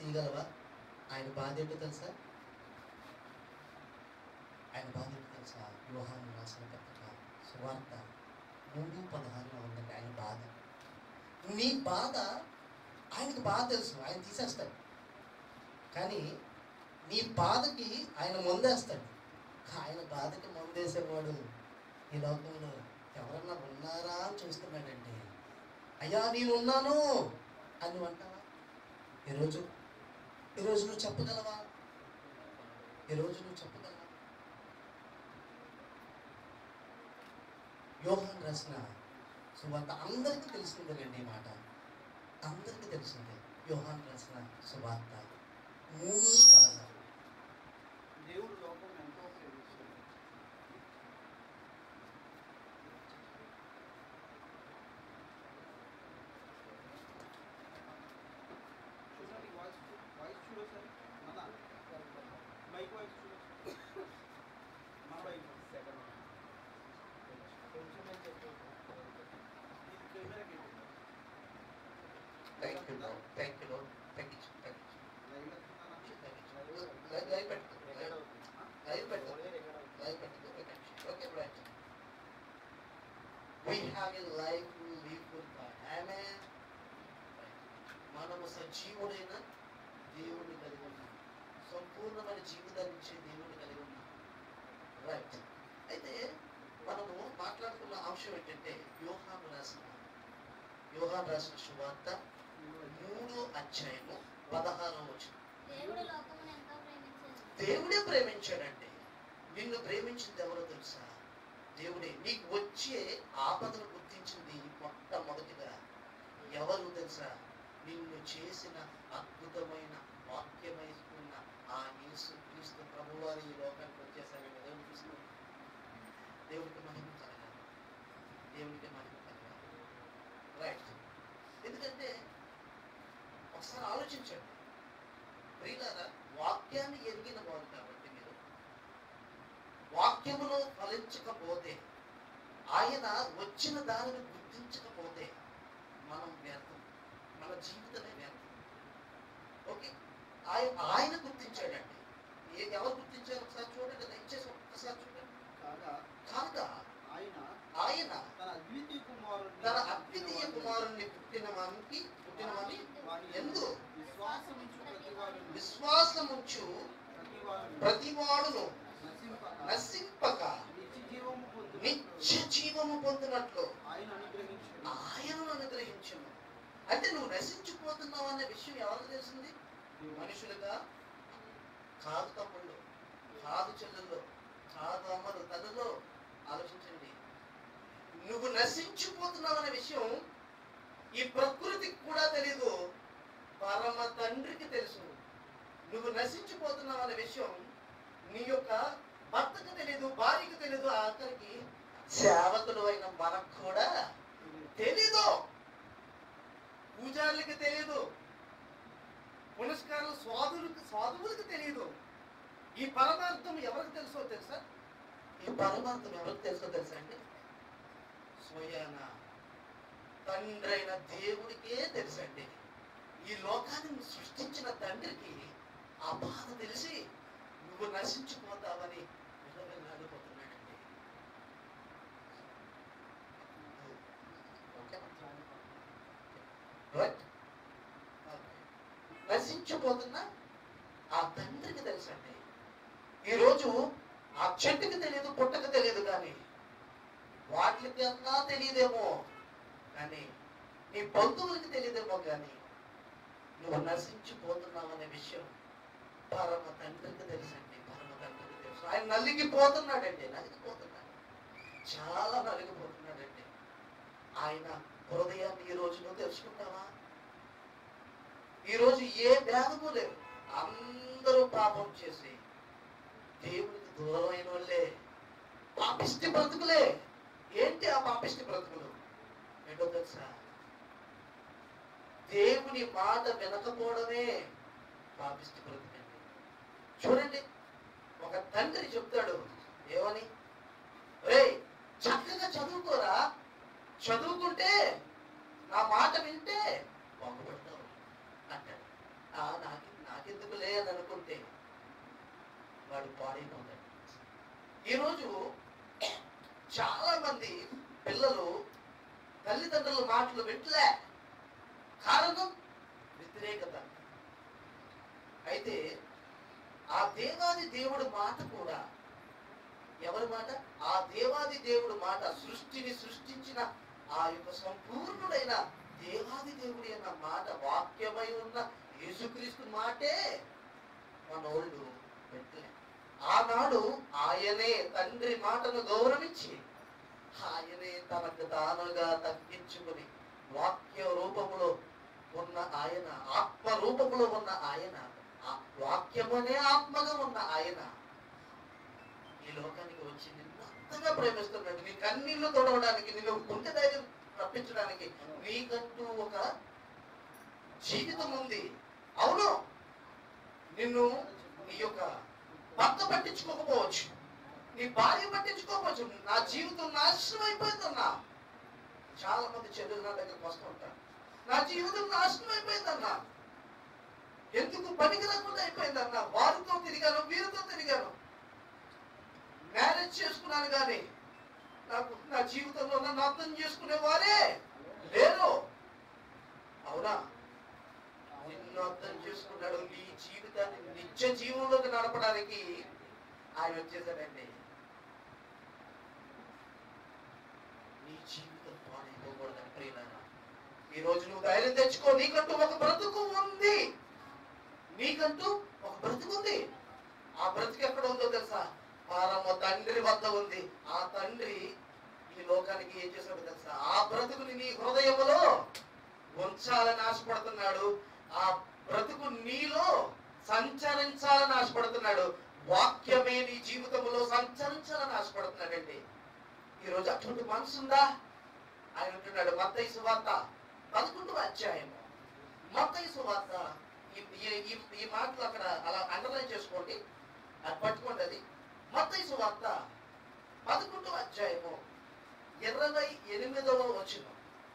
తీయగలవా ఆయన బాధ ఏంటో తెలుసా ఆయన బాధ ఏంటో తెలుసా వ్యూహాన్ని రాసిన పత్రిక సువార్త మూడు పదహారులో ఉందండి ఆయన బాధ నీ బాధ ఆయనకు బాధ తెలుసు ఆయన తీసేస్తాడు కానీ నీ బాధకి ఆయన మందేస్తాడు ఆయన బాధకి మందేసేవాడు ఈ లోకంలో ఎవరన్నా ఉన్నారా అని చూస్తున్నాడండి అయ్యా నేను ఉన్నాను అని నువ్వు అంటావా ఈరోజు ఈరోజు నువ్వు చెప్పగలవా ఈరోజు నువ్వు చెప్పగలవా యోహాన్ రాసిన సువార్త అందరికీ తెలిసిందేనండి ఈ మాట అందరికీ తెలిసిందే యోహాన్ రాసిన సువార్త మూడు పదహారు దేవుడు లోకం ఎంతో ప్రేమించాడు చూడండి వాయిస్ వాయిస్ చూడు సార్ మన మైక్ వాయిస్ చూడు మన మైక్ సెకండ్ కొంచెం చెప్పు ఇది కెమెరాకి థ్యాంక్ యూ థ్యాంక్ యూ తగ్గించు తగ్గించు లైవ్ వస్తుందా లైవ్ లైవ్ పెట్టు లైవ్ పెట్టు లైవ్ పెట్టు okay right we have a life to live for God. Amen. మనము సజీవుడైన దేవుడిని కలిగి ఉన్నాం సంపూర్ణమైన జీవితాన్ని ఇచ్చే దేవుడిని కలిగి ఉన్నాం రైట్ అయితే మనము మాట్లాడుకున్న అంశం ఏంటంటే యోహాను రాసిన యోహాను రాసిన శువార్త మూడో అధ్యాయము పదహారో వచ్చిన దేవుడు లోకమును ఎంతో ప్రేమించాడు దేవుడే ప్రేమించాడండి నిన్ను ప్రేమించింది ఎవరో తెలుసా దేవుడే నీకు వచ్చే ఆపదను గుర్తించింది మొట్టమొదటిగా ఎవరు తెలుసా నిన్ను చేసిన అద్భుతమైన వాక్యమైస్తున్న ఆ యేసు క్రీస్తు ప్రభువారి ఈ లోకానికి వచ్చేసరికి దేవుడు క్రీస్తు దేవుడికి మహిమ కలగాలి దేవుడికి మహిమ కలగాలి రైట్ ఎందుకంటే ఒకసారి ఆలోచించండి ప్రియులారా వాక్యాన్ని ఎరిగిన వారు కాబట్టి మీరు వాక్యములో ఫలించకపోతే ఆయన వచ్చిన దానిని గుర్తించకపోతే మనం వ్యర్థం మన జీవితమే వ్యర్థం ఓకే ఆయన ఆయన గుర్తించాడండి ఏ- ఎవరు గుర్తించారు ఒకసారి చూడండి దయచేసి ఒక్కసారి చూడండి కాగా కాగా ఆయన ఆయన తన అద్వితీయ కుమారుని తన అద్వితీయ కుమారుణ్ణి పుట్టిన వానికి పుట్టిన వాని వాని ఎందు విశ్వాసముంచు ప్రతి వాడును విశ్వాసముంచు ప్రతి వాడును ప్రతివాడును నశింపక నశింపక నిత్య జీవము పొందును నిత్య జీవము పొందినట్లు ఆయన అనుగ్రహించును ఆయనను అనుగ్రహించును అంటే నువ్వు నశించిపోతున్నావు అనే విషయం ఎవరికి తెలిసింది మనుషులుగా కాదు తమ్ముళ్ళు కాదు చెల్లెళ్ళు కాదు అమ్మలు తల్లులో ఆలోచించండి నువ్వు నశించిపోతున్నావు అనే విషయం ఈ ప్రకృతికి కూడా తెలీదు పరమ తండ్రికి తెలుసు నువ్వు నశించిపోతున్నావు అనే విషయం నీ యొక్క భర్తకు తెలియదు భార్యకు తెలియదు ఆఖరికి సేవకుడు అయిన మనకు కూడా తెలీదు పూజారులకి తెలియదు పునస్కారాలు స్వాదులకు సాధువులకు తెలియదు ఈ పరమార్థం ఎవరికి తెలుసో తెలుసా ఈ పరమార్థం ఎవరికి తెలుసో తెలుసా అండి స్వయాన తండ్రి అయిన దేవుడికే తెలుసండి ఈ లోకాన్ని సృష్టించిన తండ్రికి ఆ బాధ తెలిసి నువ్వు నశించిపోతావని విలవిల్లాడిపోతున్నాడండి ఓకేనా రైట్ నశించిపోతున్న ఆ తండ్రికి తెలుసండి ఈరోజు ఆ చెట్టుకి తెలియదు పుట్టకు తెలియదు కానీ వాటికి అన్నా తెలియదేమో కానీ నీ బంధువులకి తెలియదేమో కానీ నువ్వు నశించిపోతున్నావు అనే విషయం పరమ తండ్రికి తెలుసండి పరమ తండ్రికి తెలుసు ఆయన నలిగిపోతున్నాడండి నలిగిపోతున్నాడు చాలా నలిగిపోతున్నాడండి ఆయన హృదయాన్ని ఈ రోజు నువ్వు తెలుసుకుంటావా ఈ రోజు ఏ భేదము లేవు అందరూ పాపం చేసి దేవుడికి దూరమైన వాళ్ళే పాపిష్టి బ్రతుకులే ఏంటి ఆ పాపిష్టి బ్రతుకులు ఏంటో తెలుసా దేవుని మాట వినకపోవడమే పాపిష్టి బ్రతుకండి చూడండి ఒక తండ్రి చెప్తాడు ఏమని రే చక్కగా చదువుకోరా చదువుకుంటే నా మాట వింటే బాగుపడతావు అంటాడు ఆ, నాకు వాడు పాడైపోతాడు ఈరోజు చాలా మంది పిల్లలు తల్లిదండ్రుల మాటలు వింటలే కారణం వ్యతిరేకత అయితే ఆ దేవాది దేవుడు మాట కూడా ఎవరి మాట ఆ దేవాది దేవుడు మాట సృష్టిని సృష్టించిన ఆ యొక్క సంపూర్ణుడైన దేవాది దేవుడి అన్న మాట వాక్యమై ఉన్న యేసుక్రీస్తు మాటే మనోళ్ళు పెట్టలే ఆనాడు ఆయనే తండ్రి మాటను గౌరవించి ఆయనే తనకు తానుగా తగ్గించుకుని వాక్య రూపములో ఉన్న ఆయన ఆత్మ రూపములో ఉన్న ఆయన ఆ వాక్యమనే ఆత్మగా ఉన్న ఆయన ఈ లోకానికి వచ్చి నిన్ను అంతగా ప్రేమిస్తున్నాడు నీ కన్నీళ్లు తొడవడానికి నిన్ను గుండె ధైర్యం రప్పించడానికి నీకంటూ ఒక జీవితం ఉంది అవును నిన్ను నీ యొక్క భర్త పట్టించుకోకపోవచ్చు నీ భార్య పట్టించుకోకపోవచ్చు నా జీవితం నాశనం అయిపోయిందన్నా చాలా మంది చెల్లెలు నా దగ్గరకు వస్తూ ఉంటారు నా జీవితం నాశనం అయిపోయిందన్నా ఎందుకు పనికి రాకుండా అయిపోయిందన్నా వారితో తిరిగాను వీరితో తిరిగాను మ్యారేజ్ చేసుకున్నాను కానీ నాకు నా జీవితంలో నన్ను అర్థం చేసుకునే వారే లేరు అవునా నిన్ను అర్థం చేసుకున్నాడు నీ జీవితాన్ని నిత్య జీవంలోకి నడపడానికి ఆయన వచ్చేసాడండి నీ జీవితం పాడైపోకూడదని ప్రియులారా ఈ రోజు నువ్వు ధైర్యం తెచ్చుకో నీకంటూ ఒక బ్రతుకు ఉంది నీకంటూ ఒక బ్రతుకు ఉంది ఆ బ్రతుకు ఎక్కడ ఉందో తెలుసా పరమ తండ్రి వద్ద ఉంది ఆ తండ్రి ఈ లోకానికి ఏం చేశాడో తెలుసా ఆ బ్రతుకుని నీ హృదయములో ఉంచాలని ఆశపడుతున్నాడు ఆ బ్రతుకు నీలో సంచరించాలని ఆశపడుతున్నాడు వాక్యమే నీ జీవితంలో సంచరించాలని ఆశపడుతున్నాడండి ఈరోజు అటువంటి మనసు ఉందా ఆయన అంటున్నాడు మత్తయి సువార్త పదకొండవ అధ్యాయము మత్తయి సువార్త ఈ- ఈ- ఈ- ఈ మాటలు అక్కడ అలా అండర్లైన్ చేసుకోండి అది పట్టుకోండి అది మత్తయి సువార్త పదకొండవ అధ్యాయము ఇరవై ఎనిమిదవ వచనం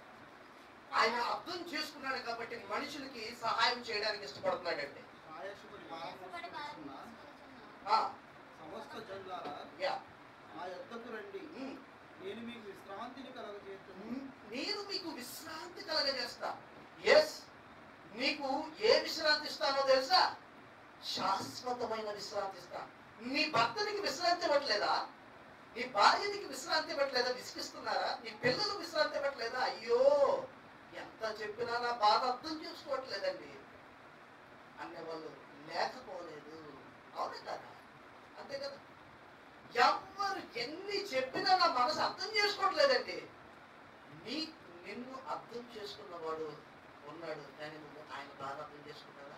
ఆయన అర్థం చేసుకున్నాడు కాబట్టి మనుషులకి సహాయం చేయడానికి ఇష్టపడుతున్నాడండి ఆయాసపడి భారం ఆయాసపడి భారం మోసుకొనుచున్న ఆ, సమస్త జనులారా యా. నా యొద్దకు రండి ఉమ్. నేను మీకు విశ్రాంతిని కలగజేస్తున్నాను నేను మీకు విశ్రాంతి కలగజేస్తా ఎస్ నీకు ఏ విశ్రాంతి ఇస్తానో తెలుసా శాశ్వతమైన విశ్రాంతి ఇస్తా నీ భర్తనికి విశ్రాంతి ఇవ్వట్లేదా నీ భార్య నీకు విశ్రాంతి ఇవ్వట్లేదా విసిగిస్తున్నారా నీ పిల్లలు విశ్రాంతి ఇవ్వట్లేదా అయ్యో ఎంత చెప్పినా నా బాధ అర్థం చేసుకోవట్లేదండి అనేవాళ్ళు లేకపోలేదు అవును కదా అంతే కదా ఎవ్వరు ఎన్ని చెప్పినా నా మనసు అర్థం చేసుకోవట్లేదండి నీ నిన్ను అర్థం చేసుకున్నవాడు ఉన్నాడు కానీ నువ్వు ఆయన బాధ అర్థం చేసుకున్నావా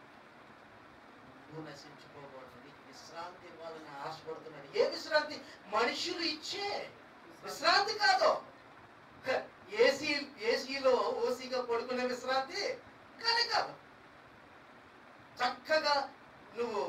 నువ్వు నశించుకోకూడదు నీకు విశ్రాంతి ఇవ్వాలని ఆశపడుతున్నాడు ఏ విశ్రాంతి మనుషులు ఇచ్చే విశ్రాంతి కాదు హ, ఏసీ ఏసీలో ఓసీగా పడుకునే విశ్రాంతి కానీ కాదు చక్కగా నువ్వు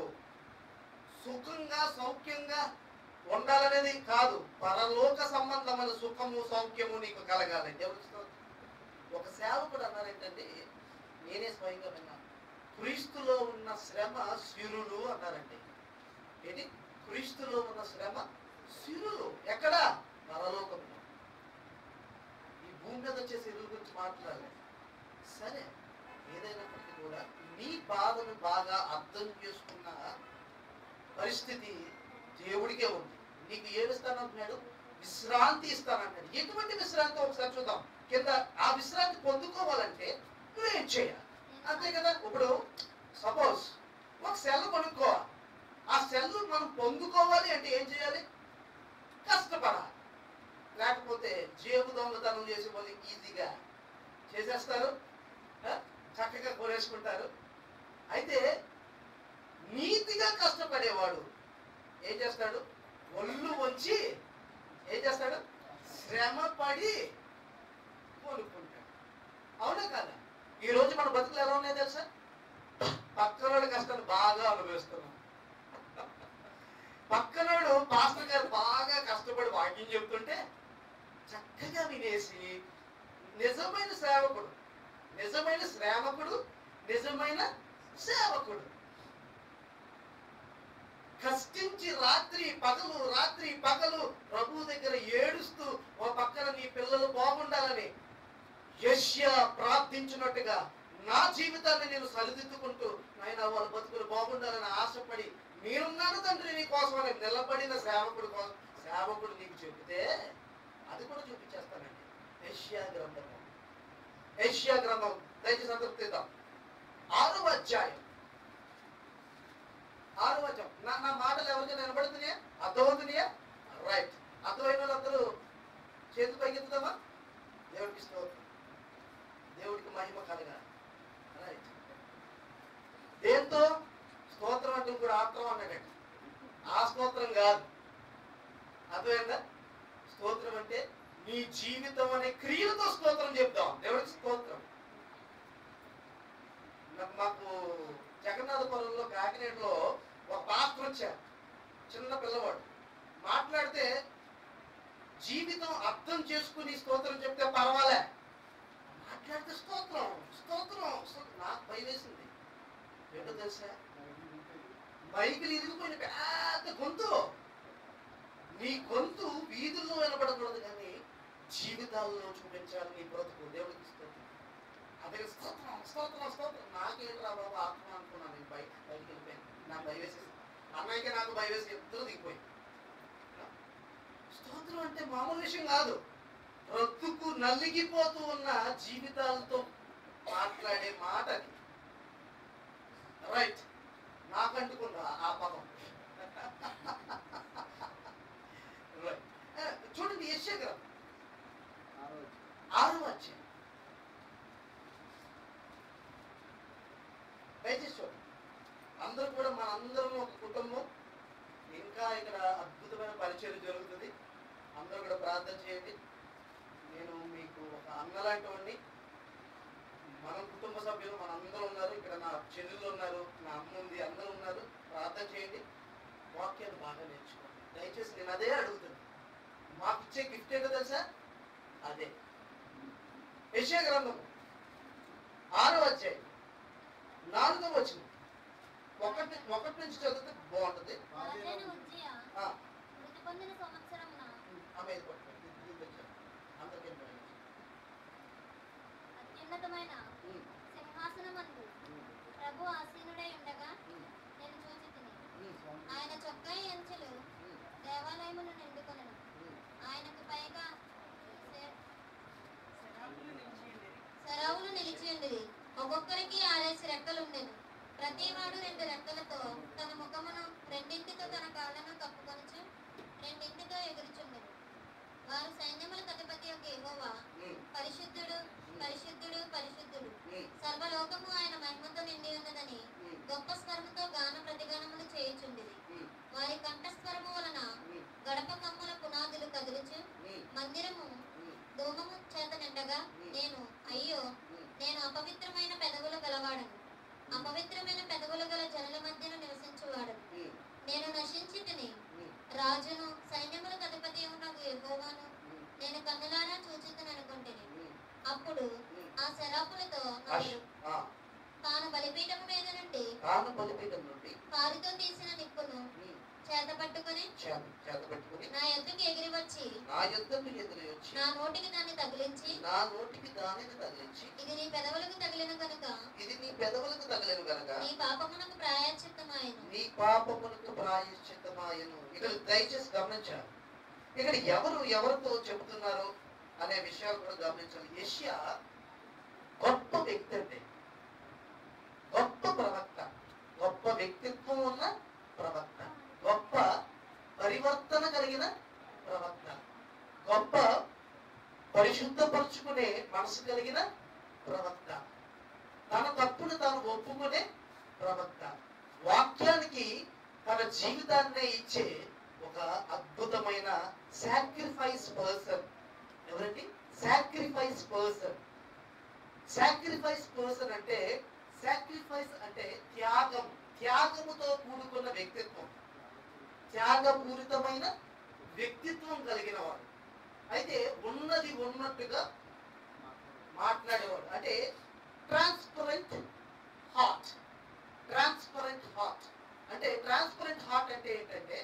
సుఖంగా సౌఖ్యంగా ఉండాలనేది కాదు పరలోక సంబంధమైన సుఖము సౌఖ్యము నీకు కలగాలి దేవుడి స్తోత్రం. ఒక సేవకుడు అన్నారేంటంటే నేనే స్వయంగా విన్నాను క్రీస్తులో ఉన్న శ్రమ సిరులు అన్నారండి ఏంటి క్రీస్తులో ఉన్న శ్రమ సిరులు ఎక్కడ పరలోకంలో ఈ భూమి మీద వచ్చే సిరుల గురించి మాట్లాడలేదు సరే ఏదైనప్పటికీ కూడా నీ బాధను బాగా అర్థం చేసుకున్న పరిస్థితి దేవుడికే ఉంది నీకు ఏమి ఇస్తానంటున్నాడు విశ్రాంతి ఇస్తానంటాడు ఎటువంటి విశ్రాంతి ఒకసారి చూద్దాం కింద ఆ విశ్రాంతి పొందుకోవాలంటే నువ్వేం చేయాలి అంతే కదా ఇప్పుడు సపోజ్ ఒక సెల్ కొనుక్కోవాలి ఆ సెల్ మనం పొందుకోవాలి అంటే ఏం చేయాలి కష్టపడాలి లేకపోతే జేబు దొంగతనం చేసే వాళ్ళు ఈజీగా చేసేస్తారు ఆ? చక్కగా కొనేసుకుంటారు అయితే నీతిగా కష్టపడేవాడు ఏం చేస్తాడు ఒళ్ళు వంచి ఏం చేస్తాడు శ్రమ పడి కొనుక్కుంటాడు అవునా కదా ఈ రోజు మన బతుకులు ఎలా ఉన్నాయి తెలుసా పక్కనోడి కష్టాన్ని బాగా అనుభవిస్తున్నాం పక్కనోడు పాస్టర్ గారు బాగా కష్టపడి వాక్యం చెప్తుంటే చక్కగా వినేసి నిజమైన సేవకుడు నిజమైన శ్రావకుడు నిజమైన సేవకుడు కష్టించి రాత్రి పగలు రాత్రి పగలు ప్రభు దగ్గర ఏడుస్తూ ఓ పక్కన నీ పిల్లలు బాగుండాలని యష్యా ప్రార్థించినట్టుగా నా జీవితాన్ని నేను సరిదిద్దుకుంటూ నాయన వాళ్ళ బతుకులు బాగుండాలని ఆశపడి మీరున్నాను తండ్రి నీ కోసమని నిలబడిన సేవకుడు కోసం సేవకుడు నీకు చెబితే అది కూడా చూపించేస్తానండి యష్యా గ్రంథము యష్యా గ్రంథం దయచేసి అందరూ తీద్దాం ఆరో అధ్యాయం ఆరో అధ్యాయం నా నా మాటలు ఎవరికి నిలబడుతున్నాయా అర్థమవుతున్నాయా రైట్ అర్థమైన వాళ్ళందరూ చేతులు పైకెత్తుదామా దేవుడికి స్తోత్రం దేవుడికి మహిమ కలగా రైట్ దేంతో స్తోత్రం అంటే కూడా ఆత్రం అన్నాడండి ఆ స్తోత్రం కాదు అర్థమైందా స్తోత్రం అంటే నీ జీవితం అనే క్రియలతో స్తోత్రం చెప్తాం దేవుడికి స్తోత్రం నాకు మాకు జగన్నాథపురంలో కాకినాడలో ఒక పాస్టర్ వచ్చారు చిన్న పిల్లవాడు మాట్లాడితే జీవితం అర్థం చేసుకుని స్తోత్రం చెప్తే పర్వాలే మాట్లాడితే స్తోత్రం స్తోత్రం స్తోత్రం. నాకు భయం వేసింది ఏంటో తెలుసా మైకులు ఇరిగిపోయిన పెద్ద గొంతు నీ గొంతు వీధుల్లో వినపడకూడదు కానీ జీవితాల్లో చూపించాలి నీ బ్రతుకు దేవుడికి స్తోత్రం అదే స్తోత్రం స్తోత్రం స్తోత్రం నాకేంట్రా బాబు ఆత్మ అనుకున్నాను నేను బయట బయటికి వెళ్ళిపోయాను నాకు భయం వేసేసి అన్నయ్యకి నాకు భయం వేసి ఇద్దరు దిగిపోయి స్తోత్రం అంటే మామూలు విషయం కాదు బ్రతుకు నలిగిపోతూ ఉన్న జీవితాలతో మాట్లాడే మాట అది రైట్ నాకు అంటుకుందా ఆ పదం రైట్ చూడండి యశ్య గ్రంథం ఆరో అధ్యాయం దయచేసి చూడండి అందరూ కూడా మనందరం ఒక కుటుంబం ఇంకా ఇక్కడ అద్భుతమైన పరిచయం జరుగుతుంది అందరూ కూడా ప్రార్థన చేయండి నేను మీకు ఒక అన్నలాంటి వాడిని మన కుటుంబ సభ్యులు మన అందరూ ఉన్నారు ఇక్కడ నా చెల్లెలు ఉన్నారు నా అమ్మ ఉంది అందరూ ఉన్నారు ప్రార్థన చేయండి వాక్యాన్ని బాగా నేర్చుకోండి దయచేసి నేను అదే అడుగుతున్నాను మాకు ఇచ్చే గిఫ్ట్ ఏంటో తెలుసా అదే యెషయా గ్రంథం ఆరో అధ్యాయం నాలుగో వచ్చిన ఒకటి ఒకటి నుంచి చదివితే బాగుంటుంది రాజైన ఉజ్జియా ఆ, మృతి పొందిన సంవత్సరమున ఆమె ఇది పట్టుకోండి. ఇది- ఇది తెచ్చాను. అందరికీ ఏం పర్వాలేదు. అత్యున్నతమైన ఉమ్, సింహాసనమందు ఉమ్, ప్రభు ఆసీనుడై ఉండగా ఉమ్, నేను చూచితిని ఉమ్, ఆయన చొక్కా ఎంచులు ఉమ్, దేవాలయమును నిండుకొనెను ఉమ్. ఆయనకు పైగా శ- శరావులు నిలిచి ఉండిరి ఒక్కొక్కరికి ఆరేసి రెక్కలుండెను ప్రతివాడు రెండు రెక్కలతో తన ముఖమును రెండింటితో తన కాళ్ళను కప్పుకొనుచు రెండింటితో ఎగురుచుండెను వారు సైన్యములకు అధిపతి యొక్క యెహోవా ఉమ్, పరిశుద్ధుడు పరిశుద్ధుడు పరిశుద్ధుడు ఉమ్, సర్వలోకము ఆయన మహిమతో నిండి ఉన్నదని ఉమ్, గొప్ప స్వరముతో గాన ప్రతిగానములు చేయుచుండిరి ఉమ్, వారి కంఠస్వరము వలన ఉమ్, గడప కమ్ముల పునాదులు కదులుచు ఉమ్, మందిరము ఉమ్, ధూమము చేత నిండగా నేను అయ్యో ఉమ్. నేను అపవిత్రమైన పెదవులు గలవాడను అపవిత్రమైన పెదవులు గల జనుల మధ్యన నివసించువాడను ఉమ్, నేను నశించి తిని ఉమ్, రాజును సైన్యములకు అధిపతి ఉన్న యెహోవాను ఉమ్, నేను కన్నులారా చూచితను అనుకుంటుని ఉమ్, అప్పుడు ఉమ్. ఆ శరాపులతో అష్- ఆ, తాను బలిపీఠము మీద నుండి కాను బలిపీఠం నుండి కాలితో తీసిన నిప్పును ఉమ్, చేత పట్టుకుని చేత చేత పెట్టుకుని నా ఎద్దుకి ఎగిరి వచ్చి నా యుద్ధం ఎదురు వచ్చి నా నోటికి దాన్ని తగిలించి నా నోటికి దానిని తగిలించి ఇది నీ పెదవులకు తగిలిన కనుక ఇది నీ పెదవులకు తగలేను గనక నీ పాపమునకు ప్రాయశ్చిత్తమాయను నీ పాపములకు ప్రాయశ్చిత్తమాయను ఇక్కడ దయచేసి గమనించాలి ఇక్కడ ఎవరు ఎవరితో చెబుతున్నారు అనే విషయాలు కూడా గమనించాలి యష్యా గొప్ప వ్యక్తి అండి గొప్ప ప్రవక్త గొప్ప వ్యక్తిత్వం ఉన్న ప్రవక్త గొప్ప పరివర్తన కలిగిన ప్రవక్త గొప్ప పరిశుద్ధపరుచుకునే మనసు కలిగిన ప్రవక్త తన తప్పును తాను ఒప్పుకునే ప్రవక్త వాక్యానికి తన జీవితాన్నే ఇచ్చే ఒక అద్భుతమైన సాక్రిఫైస్ పర్సన్ ఎవరండి సాక్రిఫైస్ పర్సన్ సాక్రిఫైస్ పర్సన్ అంటే సాక్రిఫైస్ అంటే త్యాగం త్యాగముతో కూడుకున్న వ్యక్తిత్వం త్యాగపూరితమైన వ్యక్తిత్వం కలిగిన వాడు అయితే ఉన్నది ఉన్నట్టుగా మాట్లాడేవాడు అంటే ట్రాన్స్పరెంట్ హార్ట్ ట్రాన్స్పరెంట్ హార్ట్ అంటే అంటే ట్రాన్స్పరెంట్ హార్ట్ అంటే ఏంటంటే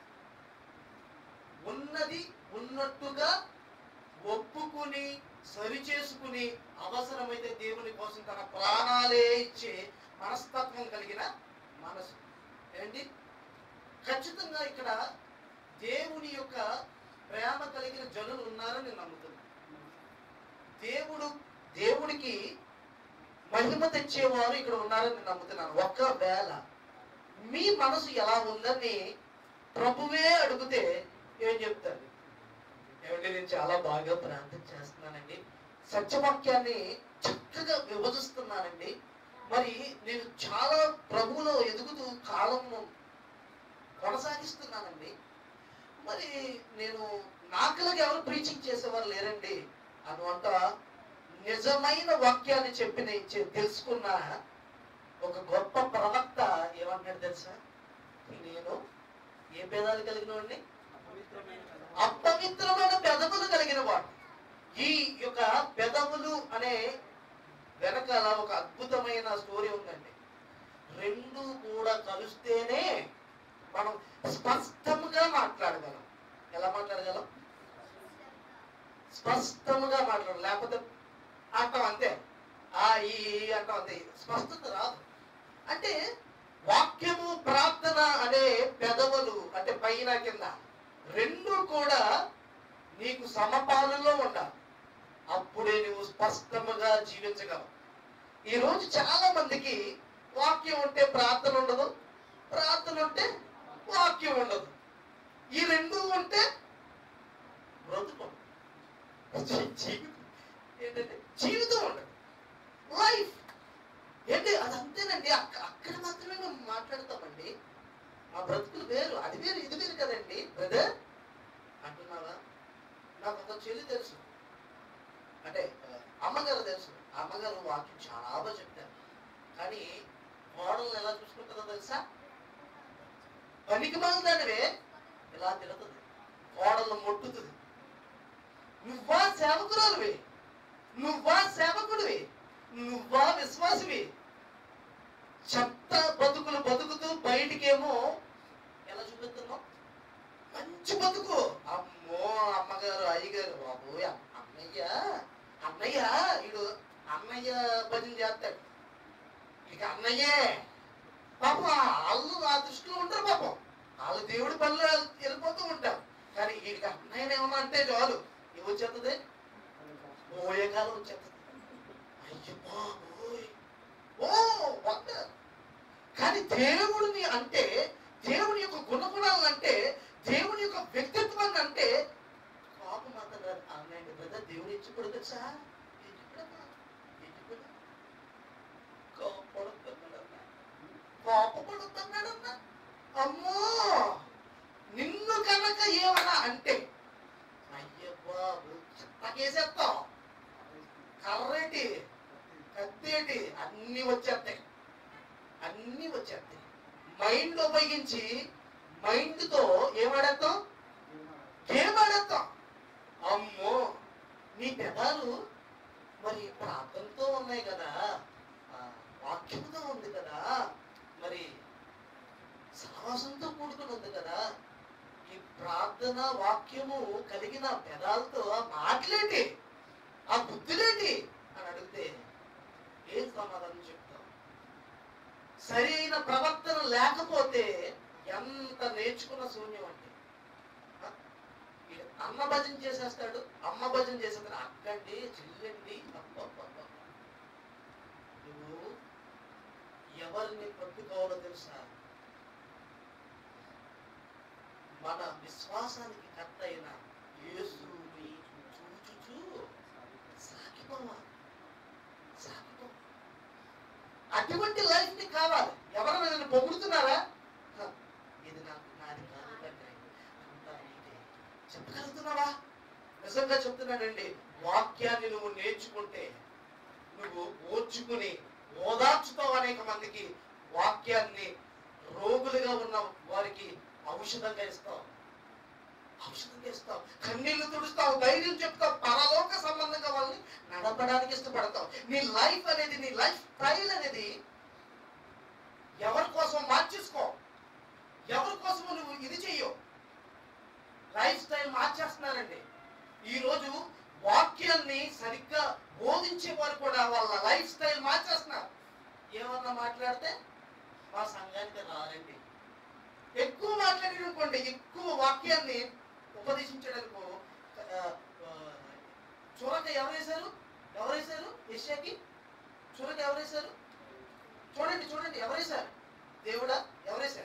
ఉన్నది ఉన్నట్టుగా ఒప్పుకుని సరి చేసుకుని అవసరమైతే దేవుని కోసం తన ప్రాణాలే ఇచ్చే మనస్తత్వం కలిగిన మనసు ఏంటి ఖచ్చితంగా ఇక్కడ దేవుని యొక్క ప్రేమ కలిగిన జనులు ఉన్నారని నేను నమ్ముతున్నాను దేవుడు దేవుడికి మహిమ తెచ్చేవారు ఇక్కడ ఉన్నారని నేను నమ్ముతున్నాను ఒకవేళ మీ మనసు ఎలా ఉందని ప్రభువే అడిగితే ఏం చెప్తారు ఏమంటే నేను చాలా బాగా ప్రార్థన చేస్తున్నానండి సత్యవాక్యాన్ని చక్కగా విభజిస్తున్నానండి మరి నేను చాలా ప్రభువులో ఎదుగుతూ కాలం కొనసాగిస్తున్నానండి మరి నేను నాకులాగా ఎవరు ప్రీచింగ్ చేసేవారు లేరండి అనువంట నిజమైన వాక్యాన్ని చెప్పిన చె- తెలుసుకున్న ఒక గొప్ప ప్రవక్త ఏమంటాడు తెలుసా నేను ఏ భేదాలు కలిగిన వాడిని అపవిత్రమైన కదా. అపవిత్రమైన పెదవులు కలిగిన వాడు ఈ యొక్క పెదవులు అనే వెనకాల ఒక అద్భుతమైన స్టోరీ ఉందండి రెండు కూడా కలిస్తేనే మనం స్పష్టంగా మాట్లాడగలం ఎలా మాట్లాడగలం స్పష్టంగా మాట్లాడాలి లేకపోతే అంటాం అంతే ఆ ఈ ఈ అంటాం అంతే స్పష్టత రాదు అంటే వాక్యము ప్రార్థన అనే పెదవులు అంటే పైన కింద రెండు కూడా నీకు సమపాలలో ఉండాలి అప్పుడే నువ్వు స్పష్టముగా జీవించగలవు ఈ రోజు చాలా మందికి వాక్యం ఉంటే ప్రార్థన ఉండదు ప్రార్థన ఉంటే వాక్యం ఉండదు ఈ రెండు ఉంటే బ్రతుకు జీ- జీవితం ఏంటంటే జీవితం ఉండదు లైఫ్ ఏంటి అది అంతేనండి అక్క- అక్కడ మాత్రమే మేము మాట్లాడతామండి మా బ్రతుకులు వేరు అది వేరు ఇది వేరు కదండి బ్రదర్ అంటున్నావా నాకు ఒక చెల్లి తెలుసు అంటే ఆ, అమ్మగారు తెలుసు అమ్మగారు వాక్యం చాలా బాగా చెప్తారు కానీ కోడల్ని ఎలా చూసుకుంటుందో తెలుసా పనికి దానివే ఇలా తిడుతుంది కోడలను మొట్టుతుంది నువ్వా సేవకురాలువి నువ్వా సేవకుడివి నువ్వా విశ్వాసివి చెత్త బతుకులు బతుకుతూ బయటికేమో ఎలా చూపిస్తున్నావు మంచి బతుకు అమ్మో అమ్మగారు అయ్యగారు బాబు అన్నయ్య అన్నయ్య వీడు అన్నయ్య భజన చేస్తాడు ఇక అన్నయ్యే పాపం వాళ్ళు ఆ దృష్టిలో ఉంటారు పాపం వాళ్ళు దేవుడి పనులు వెళ్ళిపోతూ ఉంటారు కానీ వీడికి అన్నయ్యని ఏమన్నా అంటే చాలు ఏమి వచ్చేస్తుంది పోయే కాలం వచ్చేస్తుంది అయ్యో బాబోయ్ ఓ వండర్ కానీ దేవుడిని అంటే దేవుని యొక్క గుణగుణాలను అంటే దేవుని యొక్క వ్యక్తిత్వాన్ని అంటే కోపం అంటారు అన్నయ్య బ్రదర్ దేవుడు ఇచ్చిపోడు తెలుసా ఇచ్చిపోడమ్మా ఇచ్చిపోడు కోపడుతున్నాడమ్మా కోపపడుతున్నాడమ్మా అమ్మో నిన్ను కనుక ఏమన్నా అంటే అయ్య బాబు చెత్తకేసేస్తాం కర్రేటి కత్తేటి అన్ని వచ్చేస్తాయి అన్ని వచ్చేస్తాయి మైండ్ ఉపయోగించి మైండ్ తో ఏమాడేస్తాం గేమ్ ఆడేస్తాం అమ్మో నీ పెదాలు మరి ప్రార్థనతో ఉన్నాయి కదా ఆ, వాక్యంతో ఉంది కదా మరి సహవాసంతో కూడుకుని ఉంది కదా ఈ ప్రార్థన వాక్యము కలిగిన పెదాలతో ఆ మాటలేంటి ఆ బుద్ధులేంటి అని అడిగితే ఏం సమాధానం చెప్తాం సరి అయిన ప్రవర్తన లేకపోతే ఎంత నేర్చుకున్న శూన్యం అంటే ఆ? ఈడు అన్న భజన చేసేస్తాడు అమ్మ భజన చేసేస్తాడు అక్కండి చెల్లండి అబ్బబ్బబ్బ. నువ్వు ఎవరిని పట్టుకోవాలో తెలుసా మన విశ్వాసానికి కర్త అయిన యేసుని చూచుచూ సాగిపోవాలి సాగిపోవాలి అటువంటి లైఫ్ ని కావాలి ఎవరైనా నన్ను పొగుడుతున్నారా హ, ఇది నాకు నాది కాదు తండ్రి అంతా నీదే చెప్పగలుగుతున్నావా నిజంగా చెప్తున్నానండి వాక్యాన్ని నువ్వు నేర్చుకుంటే నువ్వు ఓర్చుకుని ఓదార్చుతావు అనేక మందికి వాక్యాన్ని రోగులుగా ఉన్న వారికి ఔషధంగా ఇస్తావు ఔషధంగా ఇస్తావు కన్నీళ్లు తుడుస్తావు ధైర్యం చెప్తావు పరలోక సంబంధంగా వాళ్ళని నడపడానికి ఇష్టపడతావు నీ లైఫ్ అనేది నీ లైఫ్ స్టైల్ అనేది ఎవరి కోసం మార్చేసుకో వాక్యాన్ని ఉపదేశించడానికి ఆ, ఆ, చురక ఎవరు వేశారు ఎవరు వేశారు ఏషియాకి చురక ఎవరు వేశారు చూడండి చూడండి ఎవరు వేశారు దేవుడా ఎవరు వేశారు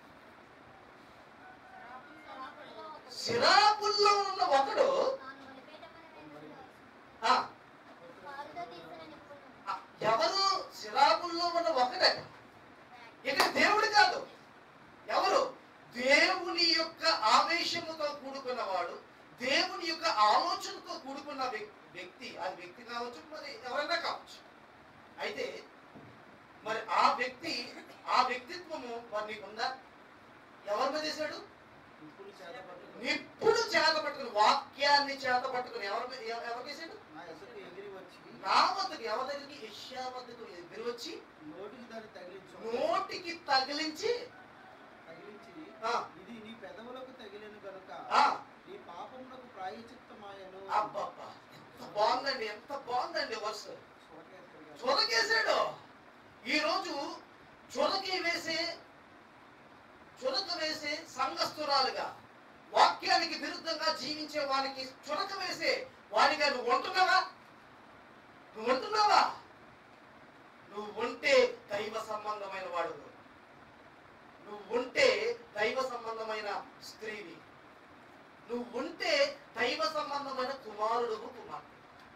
సిరాపుల్లో ఉన్న ఒకడు తాను బలిపీఠమున వేసిన ఆ, పాలుతో తీసిన నిప్పును ఆ, ఎవరు సిరాపుల్లో ఉన్న ఒకడే ఇక్కడ దేవుడు కాదు ఎవరు దేవుని యొక్క ఆవేశముతో కూడుకున్నవాడు దేవుని యొక్క ఆలోచనతో కూడుకున్న వ్యక్- వ్యక్తి అది వ్యక్తి కావచ్చు మరి ఎవరైనా కావచ్చు అయితే మరి ఆ వ్యక్తి ఆ వ్యక్తిత్వము మరి నీకుందా ఎవరి మీద వేశాడు ఇప్పుడు చేత పట్టుకుని నిప్పుడు చేత పట్టుకుని వాక్యాన్ని చేత పట్టుకుని ఎవరి మీద ఎవ- ఎవరికి వేశాడు నా ఎదురు ఎగిరి వచ్చి నా వద్దకు ఎవరి దగ్గరికి యెషయా వద్దకు ఎదురు వచ్చి నోటికి దాన్ని తగిలించు నోటికి తగిలించి తగిలించి ఆ, ఇది నీ పెదవులకు తగిలిన గనుక ఆ, నీ పాపమునకు ప్రాయచిత్తమాయను అబ్బబ్బా ఎంత బాగుందండి ఎంత బాగుందండి వర్స్ చూడకేశ్వరుడు గారు. చురకేసాడు ఈరోజు చురకి వేసే చురక వేసే సంఘస్థురాలుగా వాక్యానికి విరుద్ధంగా జీవించే వానికి చురక వేసే వాడిగా నువ్వు ఉంటున్నావా నువ్వు ఉంటున్నావా నువ్వు ఉంటే దైవ సంబంధమైన వాడు నువ్వు ఉంటే దైవ సంబంధమైన స్త్రీవి నువ్వు ఉంటే దైవ సంబంధమైన కుమారుడు కుమార్తె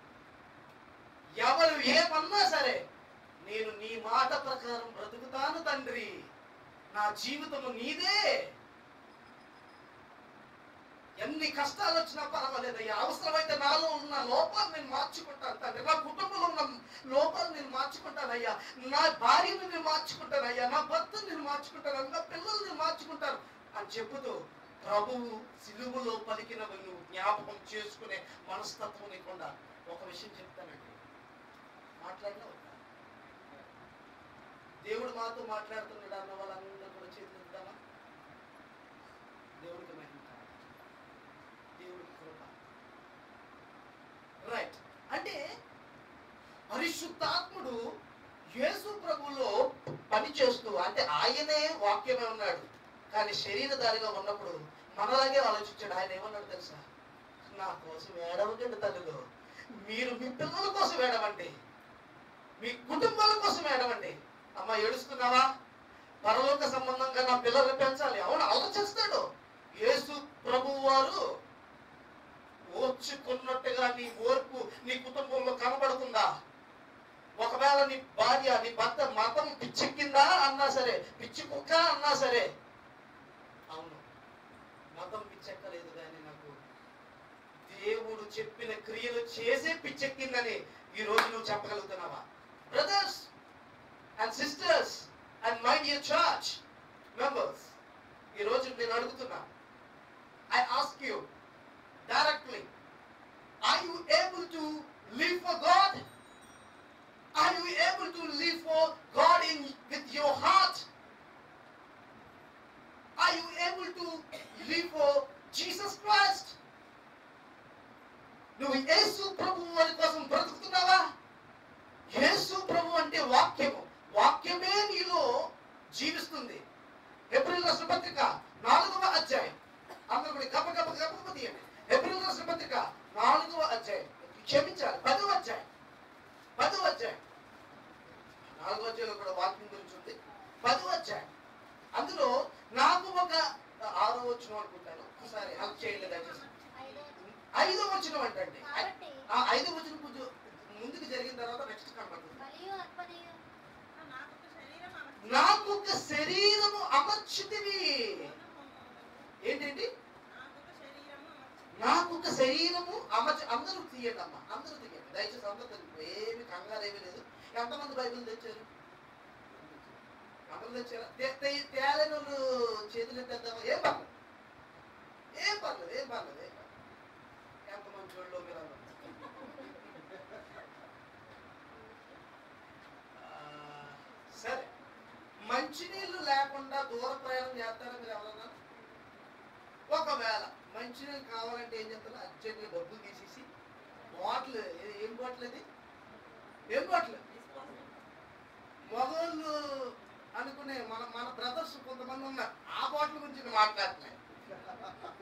ఎవరు ఏమన్నా సరే నేను నీ మాట ప్రకారం బ్రతుకుతాను తండ్రి నా జీవితము నీదే ఎన్ని కష్టాలు వచ్చినా పర్వాలేదయ్యా అవసరమైతే నాలో ఉన్న లోపాలు నేను మార్చుకుంటాను తండ్రి నా కుటుంబంలో ఉన్న లోపాలు నేను మార్చుకుంటానయ్యా నా భార్యను నేను మార్చుకుంటానయ్యా నా భర్తను నేను మార్చుకుంటాను నా పిల్లల్ని నేను మార్చుకుంటాను అని చెబుతూ ప్రభువు సిలువులో పలికినవి నువ్వు జ్ఞాపకం చేసుకునే మనస్తత్వం నీకుండా ఒక విషయం చెప్తానండి మాట్లాడినా వద్దా? దేవుడు మాతో మాట్లాడుతున్నాడు అన్న వాళ్ళందరూ కూడా చేతులు ఎత్తుదామా దేవుడికి మహిమ దేవుడికి కృప రైట్ అంటే పరిశుద్ధాత్ముడు యేసు ప్రభులో పని చేస్తూ అంటే ఆయనే వాక్యమే ఉన్నాడు కానీ శరీరధారిగా ఉన్నప్పుడు మనలాగే ఆలోచించాడు ఆయన ఏమన్నాడు తెలుసా నా కోసం ఏడవకండి తల్లిలో మీరు మీ పిల్లల కోసం ఏడవండి మీ కుటుంబాల కోసం ఏడవండి అమ్మ ఏడుస్తున్నావా పరలోక సంబంధంగా నా పిల్లల్ని పెంచాలి అవును ఆలోచిస్తాడు యేసు ప్రభు వారు ఓర్చుకున్నట్టుగా నీ ఓర్పు నీ కుటుంబంలో కనబడుతుందా ఒకవేళ నీ భార్య నీ భర్త మతం పిచ్చెక్కిందా అన్నా సరే పిచ్చి కుక్క అన్నా సరే అవును మతం పిచ్చెక్కలేదు కానీ నాకు దేవుడు చెప్పిన క్రియలు చేసే పిచ్చెక్కిందని ఈ రోజు నువ్వు చెప్పగలుగుతున్నావా brothers and sisters and my dear church members ఈ రోజు నేను అడుగుతున్నా I ask you directly are you able to live for God are you able to live for God in with your heart are you able to live for Jesus Christ నువ్వు యేసు ప్రభు వారి కోసం బ్రతుకుతున్నావా యేసు ప్రభు అంటే వాక్యము వాక్యమే నీలో జీవిస్తుంది ఏప్రిల్ రాష్ట్ర పత్రిక నాలుగవ అధ్యాయం అందరూ కూడా గప్ప గప్ప గప్ప గప్ప తీయండి ఏప్రిల్ రాష్ట్ర పత్రిక నాలుగవ అధ్యాయం క్షమించాలి పదవ అధ్యాయం పదవ అధ్యాయం నాలుగవ అధ్యాయంలో కూడా వాక్యం గురించి ఉంది పదవ అధ్యాయం అందులో నాకు ఒక ఆరో వచ్చిన అనుకుంటాను ఒకసారి హెల్ప్ చేయండి దయచేసి ఐదో ఐదో వచ్చిన అంటండి కాబట్టి ఆ ఐదో వచ్చిన కొంచెం ముందుకు జరిగిన తర్వాత నెక్స్ట్ కనబడుతుంది బలియు అర్పణయు నాకు ఒక శరీరము అమర్చితివి ఏంటండి నాకు ఒక శరీరము అమర్చ అందరూ తీయండి అమ్మా అందరూ తీయండి దయచేసి అందరూ తీయండి ఏమి కంగారు ఏమీ లేదు ఎంతమంది బైబిల్ తెచ్చారు అందరూ తెచ్చారా తే- తే- తేలేని వాళ్ళు చేతులు ఎత్తేద్దామా ఏం పర్లేదు ఏం పర్లేదు ఏం పర్లేదు ఏం పర్లేదు ఎంత మంచి వాళ్ళు మీరు అందరూ. ఆ, సరే మంచినీళ్ళు లేకుండా దూర ప్రయాణం చేస్తారా మీరు ఎవరన్నా ఒకవేళ మంచినీళ్ళు కావాలంటే ఏం చేస్తారు అర్జెంట్గా డబ్బులు తీసేసి బాటిల్ ఏ- ఏం బాటిల్ అది ఏం బాటిల్ మగవాళ్ళు అనుకునే మన మన బ్రదర్స్ కొంతమంది ఉన్నారు ఆ బాటిల్ గురించి నేను మాట్లాడుతున్నాను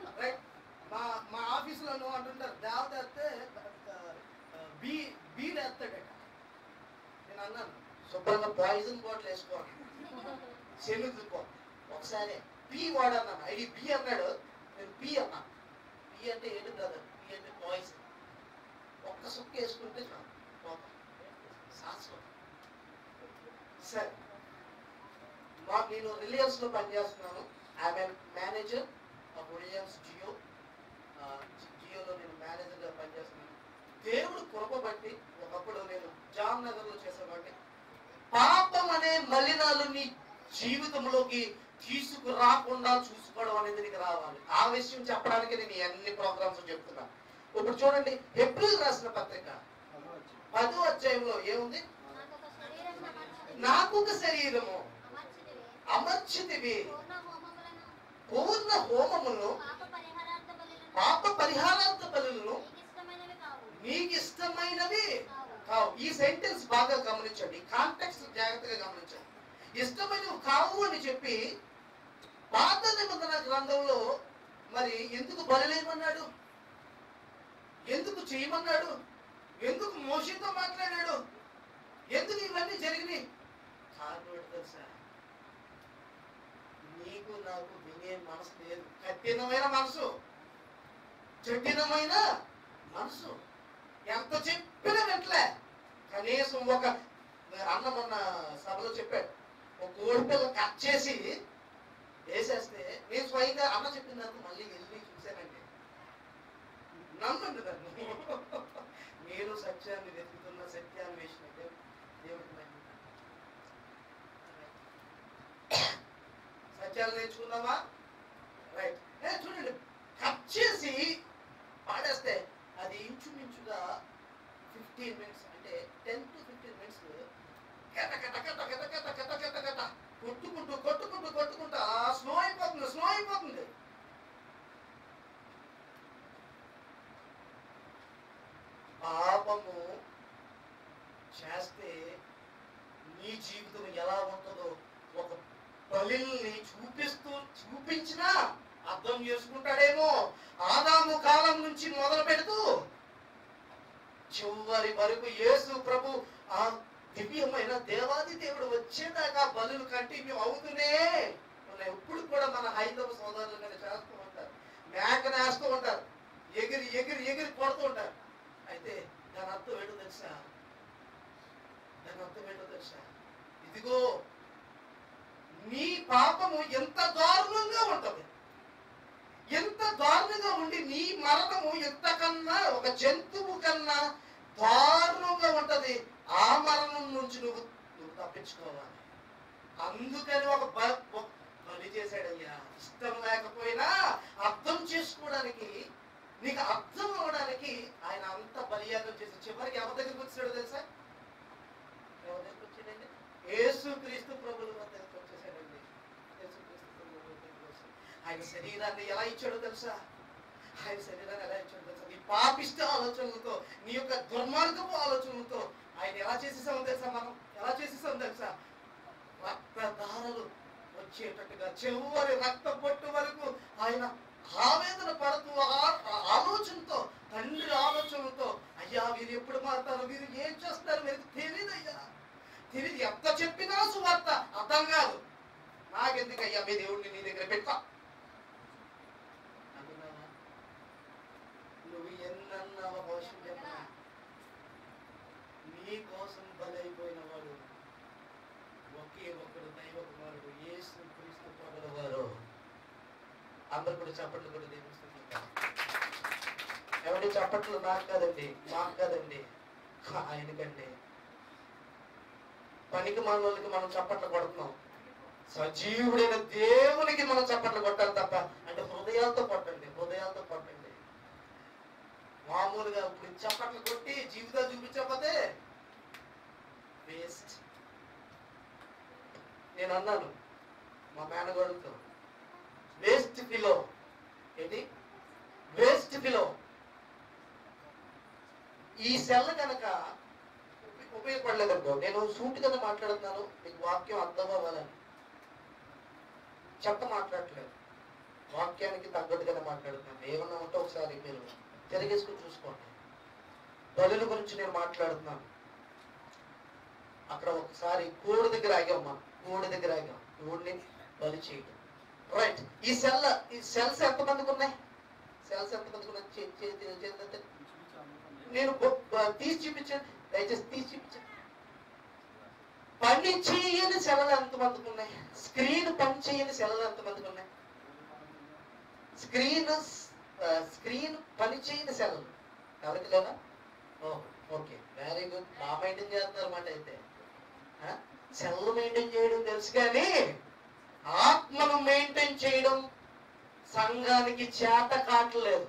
ఆఫీసులో అంటుంటారు దేవత వేస్తే బీ బీలు వేస్తాడట నేను అన్నాను శుభ్రంగా పాయిజన్ బాటిల్ వేసుకోవాలి చెల్లుకో ఒకసారి పి వాడన్నాను ఐడి బి అన్నాడు నేను పి అన్నా పి అంటే ఏంటి బ్రదర్ పి అంటే పాయిజన్ ఒక్క సుక్క వేసుకుంటే చాలు కోపం. శాశ్వతం సరే మా నేను రిలయన్స్ లో పనిచేస్తున్నాను I'm manager of Reliance Jio జియోలో నేను మేనేజర్గా పనిచేస్తున్నాను దేవుడు కృప బట్టి ఒకప్పుడు నేను జామ్ నగర్ లో చేసేవాడిని పాపం అనే మలినాలు నీ జీవితంలోకి తీసుకురాకుండా చూసుకోవడం అనేది నీకు రావాలి ఆ విషయం చెప్పడానికి నేను ఈ అన్ని ప్రోగ్రామ్స్ చెప్తున్నా ఇప్పుడు చూడండి ఏప్రిల్ రాసిన పత్రిక పదో అధ్యాయంలో ఏముంది నాకు ఒక శరీరం నాకు అమర్చితివి. ఒక శరీరము అమర్చితివి. అమర్చితివి పూర్ణ హోమములను, పూర్ణ హోమమును పాప పరిహారార్థ బలులను పాప పరిహారార్థ బలులను నీకిష్టమైనవి కావు. నీకు ఇష్టమైనవి కావు. కావు ఈ సెంటెన్స్ బాగా గమనించండి కాంటెక్స్ట్ జాగ్రత్తగా గమనించండి ఇష్టమైనవి కావు అని చెప్పి పాత నిబంధన గ్రంథంలో మరి ఎందుకు బలిలేమన్నాడు ఎందుకు చేయమన్నాడు ఎందుకు మోషితో మాట్లాడాడు ఎందుకు ఇవన్నీ జరిగినాయి కారణం ఏంటో తెలుసా నీకు నాకు వినే మనసు లేదు కఠినమైన మనసు జటిలమైన మనసు ఎంత చెప్పినా వెంటలే కనీసం ఒక అన్న మొన్న సభలో చెప్పాడు ఒక కోడి పిల్ల కట్ చేసి వేసేస్తే నేను స్వయంగా అన్న చెప్పిన దానికి మళ్ళీ వెళ్ళి చూశానండి నమ్మండి నన్ను నేను సత్యాన్ని వెతుకుతున్న సత్యాన్ని వేసిన దేవుడికి మహిమ. సత్యాలు నేర్చుకుందామా రైట్ ఏ చూడండి కట్ చేసి పాడేస్తే అది ఇంచుమించుగా ఫిఫ్టీన్ మినిట్స్ అంటే టెన్ టు ఫిఫ్టీన్ మినిట్స్ కట కట కట కట కట కట కట కట కొట్టుకుంటూ కొట్టుకుంటూ కొట్టుకుంటూ అలా స్లో అయిపోతుంది స్లో అయిపోతుంది పాపము చేస్తే నీ జీవితం ఎలా ఉంటుందో ఒక బలిల్ని చూపిస్తూ చూపించినా అర్థం చేసుకుంటాడేమో ఆదాము కాలం నుంచి మొదలు పెడుతూ చివరి వరకు యేసు ప్రభు ఆ దివ్యమైన దేవాది దేవుడు వచ్చేదాకా బలులు కంటిన్యూ అవుతూనే ఉన్నాయి ఇప్పుడు కూడా మన హైందవ సోదరులు కానీ చేస్తూ ఉంటారు మేకను వేస్తూ ఉంటారు ఎగిరి ఎగిరి ఎగిరి కొడుతూ ఉంటారు అయితే దాని అర్థం ఏంటో తెలుసా దాని అర్థం ఏంటో తెలుసా ఇదిగో నీ పాపము ఎంత దారుణంగా ఉంటది ఎంత దారుణంగా ఉండి నీ మరణము ఎంతకన్నా ఒక జంతువు కన్నా దారుణంగా ఉంటది ఆ మరణం నుంచి నువ్వు నువ్వు తప్పించుకోవాలి అందుకని ఒక బ- ఒక బలి చేశాడయ్యా ఇష్టం లేకపోయినా అర్థం చేసుకోవడానికి నీకు అర్థం అవడానికి ఆయన అంత బలియాగం చేసి చివరికి ఎవరి దగ్గరికి వచ్చాడో తెలుసా ఎవరి దగ్గరికి వచ్చాడండి యేసు క్రీస్తు ప్రభుల వద్దకు వచ్చేసాడండి యేసుక్రీస్తు ప్రభువుల వద్దకు వచ్చి ఆయన శరీరాన్ని ఎలా ఇచ్చాడో తెలుసా ఆయన శరీరాన్ని ఎలా ఇచ్చాడో తెలుసా నీ పాపిష్ట ఆలోచనలతో నీ యొక్క దుర్మార్గపు ఆలోచనలతో ఆయన ఎలా చేసేసామో తెలుసా మనం ఎలా చేసేసామో తెలుసా రక్తధారలు వచ్చేటట్టుగా చివరి రక్త పొట్టు వరకు ఆయన ఆవేదన పడుతూ ఆ- ఆ ఆలోచనతో తండ్రి ఆలోచనతో అయ్యా వీరు ఎప్పుడు మారుతారు వీరు ఏం చేస్తారు వీరికి తెలియదయ్యా తెలియదు ఎంత చెప్పినా సువార్త అర్థం కాదు నాకెందుకు అయ్యా మీ దేవుడిని నీ దగ్గర పెట్టుకో అనుకున్నావా? నువ్వు ఎన్నన్నా ఒక విషయం చెప్పనా నీ కోసం బలైపోయిన వాడు ఒకే ఒక్కడు దైవ కుమారుడు యేసు క్రీస్తు ప్రభుల వారు అందరు కూడా చప్పట్లు కూడా దేవుస్తున్నారు ఎవరి చప్పట్లు నాకు కాదండి మాకు కాదండి ఆయనకండి పనికి మనోళ్ళకి మనం చప్పట్లు కొడుతున్నాం సజీవుడైన దేవునికి మనం చప్పట్లు కొట్టాలి తప్ప అంటే హృదయాలతో కొట్టండి హృదయాలతో కొట్టండి మామూలుగా ఇప్పుడు చప్పట్లు కొట్టి జీవితాలు చూపించకపోతే వేస్ట్ నేను అన్నాను మా మేనగోడుతో వేస్ట్ ఫిలో ఏంటి వేస్ట్ ఫిలో ఈ సెల్ కనుక ఉప- ఉపయోగపడలేదనుకో నేను సూటిగా మాట్లాడుతున్నాను మీకు వాక్యం అర్థం అవ్వాలని చెత్త మాట్లాడట్లేదు వాక్యం వాక్యానికి తగ్గట్టుగానే మాట్లాడుతున్నాను ఏమన్నా ఉంటే ఒకసారి మీరు తిరిగేసుకుని చూసుకోండి బలుల గురించి నేను మాట్లాడుతున్నాను అక్కడ ఒకసారి కోడి దగ్గర ఆగాం మనం కోడి దగ్గర ఆగాం కోడిని బలి చేయడం రైట్ ఈ సెల్ ఈ సెల్స్ ఎంతమందికి ఉన్నాయి సెల్స్ ఎంతమందికి ఉన్నాయి చే- చే- చే- చేతులెత్తండి. నేను బొ- బ- తీసి చూపించండి దయచేసి తీసి చూపించండి పని చేయని సెలవులు ఎంతమందికి ఉన్నాయి స్క్రీన్ పని చేయని సెలవులు ఎంతమందికి ఉన్నాయి స్క్రీన్ ఆ, స్క్రీన్ పని చేయని సెలవులు ఎవరికి లేదా ఓ ఓకే వెరీ గుడ్ బాగా మెయింటైన్ చేస్తున్నారు అన్నమాట అయితే సెల్ మెయింటైన్ చేయడం తెలుసు కానీ ఆత్మను మెయింటైన్ చేయడం సంఘానికి చేత కావట్లేదు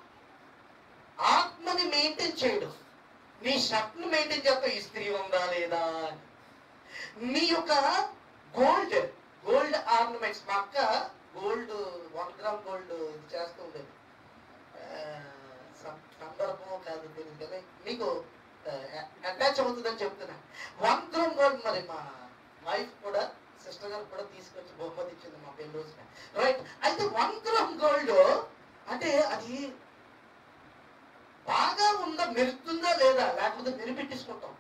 ఆత్మని మెయింటైన్ చేయడం నీ షర్ట్ను మెయింటైన్ చేస్తావు ఇస్త్రీ ఉందా లేదా అని. నీ యొక్క గోల్డ్ గోల్డ్ ఆర్నమెంట్స్ మా అక్క గోల్డ్ వన్ గ్రామ్ గోల్డ్ చేస్తూ ఉండేది ఆ, సం- సందర్భం కాదు తెలియదు కానీ మీకు అటాచ్ అవుతుందని చెప్తున్నా వన్ గ్రామ్ గోల్డ్ మరి మా వైఫ్ కూడా సిస్టర్ గారు కూడా తీసుకొచ్చి బహుమతి ఇచ్చింది మా పెళ్లి రోజున రైట్ అయితే వన్ గ్రామ్ గోల్డ్ అంటే అది బాగా ఉందా మెరుస్తుందా లేదా లేకపోతే మెరిపెట్టించుకుంటాం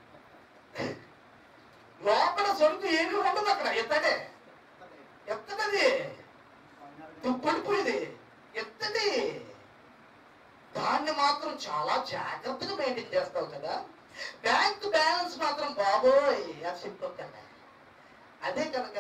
లోపల సరుకు ఏమీ ఉండదు అక్కడ ఎత్తడే ఎత్తడది తుప్పడిపోయింది ఎత్తది దాన్ని మాత్రం చాలా జాగ్రత్తగా మెయింటైన్ చేస్తావు కదా బ్యాంక్ బ్యాలెన్స్ మాత్రం బాబోయ్ అది చెప్పు కదా అదే కనుక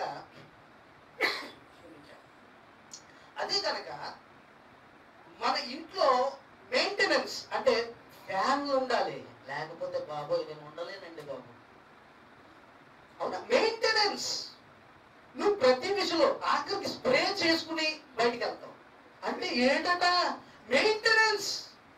అదే కనుక మన ఇంట్లో మెయింటెనెన్స్ అంటే ఫ్యాన్లు ఉండాలి లేకపోతే బాబోయ్ నేను ఉండలేనండి బాబు అవునా మెయింటెనెన్స్ నువ్వు ప్రతి విషయంలో ఆఖరికి స్ప్రే చేసుకుని బయటికి వెళ్తావు అంటే ఏంటట maintenance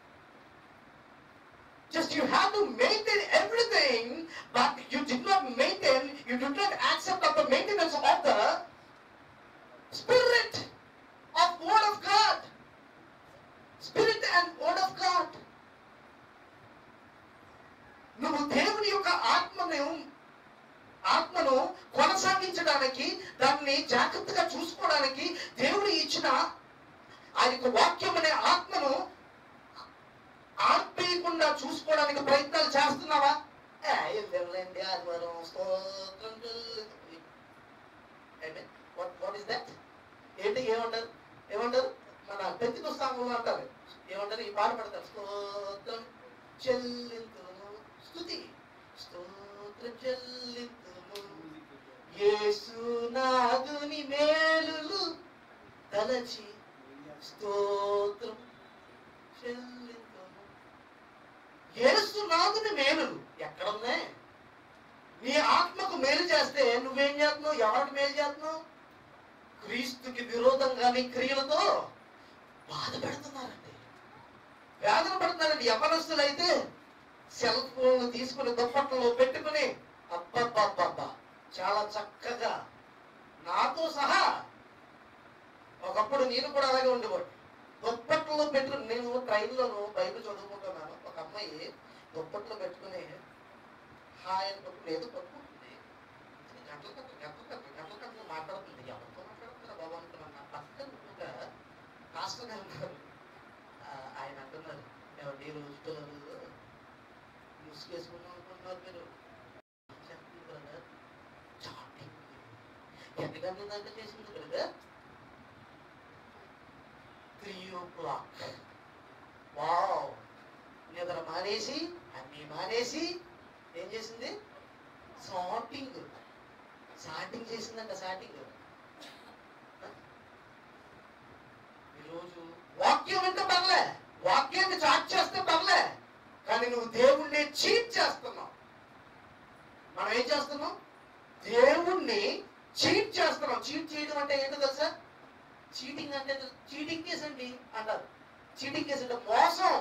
just you have to maintain everything but you did not maintain you did not accept of the maintenance of the spirit of word of God spirit and word of God నువ్వు దేవుని యొక్క ఆత్మను ఆత్మను కొనసాగించడానికి దాన్ని జాగ్రత్తగా చూసుకోవడానికి దేవుడు ఇచ్చిన ఆ యొక్క వాక్యం అనే ఆత్మను ఆర్పేయకుండా చూసుకోవడానికి ప్రయత్నాలు చేస్తున్నావా ఏ, ఏం లేదులేండి ఆదివారం స్తోత్రం వాట్ ఇస్ దట్ ఏంటి ఏమంటారు ఏమంటారు మన పెద్ద పుస్తకంలో అంటారు ఏమంటారు ఈ పాట పడతారు స్తోత్రం చెల్లింతుము స్తుతి స్తోత్రం చెల్లింతుము యేసునాథుని మేలులు తలచి స్తోత్రం చెల్లింతుము యేసునాథుని మేలులు ఎక్కడున్నాయి నీ ఆత్మకు మేలు చేస్తే నువ్వేం చేస్తున్నావు ఎవరికి మేలు చేస్తున్నావు క్రీస్తుకి విరోధంగా నీ క్రియలతో బాధ పెడుతున్నారండి వేదన పడుతున్నారండి యవనస్తులు అయితే సెల్ ఫోన్లు తీసుకుని దుప్పట్లో పెట్టుకుని అబ్బబ్బబ్బబ్బా చాలా చక్కగా నాతో సహా ఒకప్పుడు నేను కూడా అలాగే ఉండేవాడు దుప్పట్లో పెట్టుకుని నేను ట్రైన్లోను బైబిల్ చదువుకుంటున్నాను ఒక అమ్మాయి దుప్పట్లో పెట్టుకుని హాయ్ అని పట్టుకుని ఏదో పట్టుకుంటుంది గంటల గంటల గంటల గంటల గంటల గంటలు మాట్లాడుతుంది ఎవరితో మాట్లాడుతున్నా బాబు అనుకున్నాను నా పక్కన ఒక పాస్టర్ గారు ఉన్నారు ఆ, ఆయన అంటున్నారు ఏమండి ఈ రోజు పిల్లలు ముసుగేసుకున్నాం అనుకుంటున్నారు మీరు చెప్పండి బ్రదర్ చాటింగ్ ఎన్ని గంటల దాకా చేసింది brother three o'clock wow నిద్ర మానేసి అన్నీ మానేసి ఏం చేసింది సాటింగ్ సాటింగ్ చేసిందంట సాటింగ్ ఈరోజు వాక్యం వింటే పర్లే వాక్యాన్ని చాట్ చేస్తే పర్లే కానీ నువ్వు దేవుణ్ణి చీట్ చేస్తున్నావు మనం ఏం చేస్తున్నాం దేవుణ్ణి చీట్ చేస్తున్నాం చీట్ చేయడం అంటే ఏంటో తెలుసా చీటింగ్ అంటే చీటింగ్ కేసు అండి అంటారు చీటింగ్ కేసు అంటే మోసం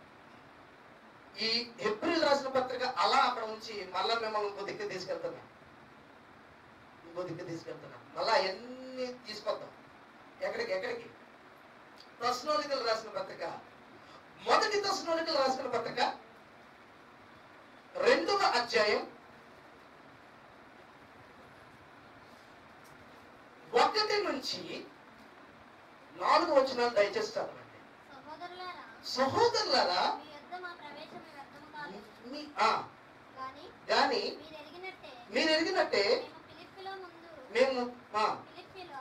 ఈ ఏప్రిల్ రాసిన పత్రిక అలా అక్కడ ఉంచి మళ్ళా మిమ్మల్ని ఇంకో దిక్కు తీసుకెళ్తున్నా ఇంకో దిక్కు తీసుకెళ్తున్నా మళ్ళా ఎన్ని తీసుకొద్దాం ఎక్కడికి ఎక్కడికి దశనోలికలు రాసిన పత్రిక మొదటి దశనోలికలు రాసిన పత్రిక రెండవ అధ్యాయం ఒకటి నుంచి నాలుగు వచనాలు దయచేసి చదవండి సహోదరులారా సహోదరులారా మీ యొద్ద మా ప్రవేశం వ్యర్థము కాదు మీ ఆ, కానీ గాని మీరు ఎరిగినట్టే మీరు ఎరిగినట్టే మేము ఫిలిప్పిలో ముందు మేము ఆ, ఫిలిప్పిలో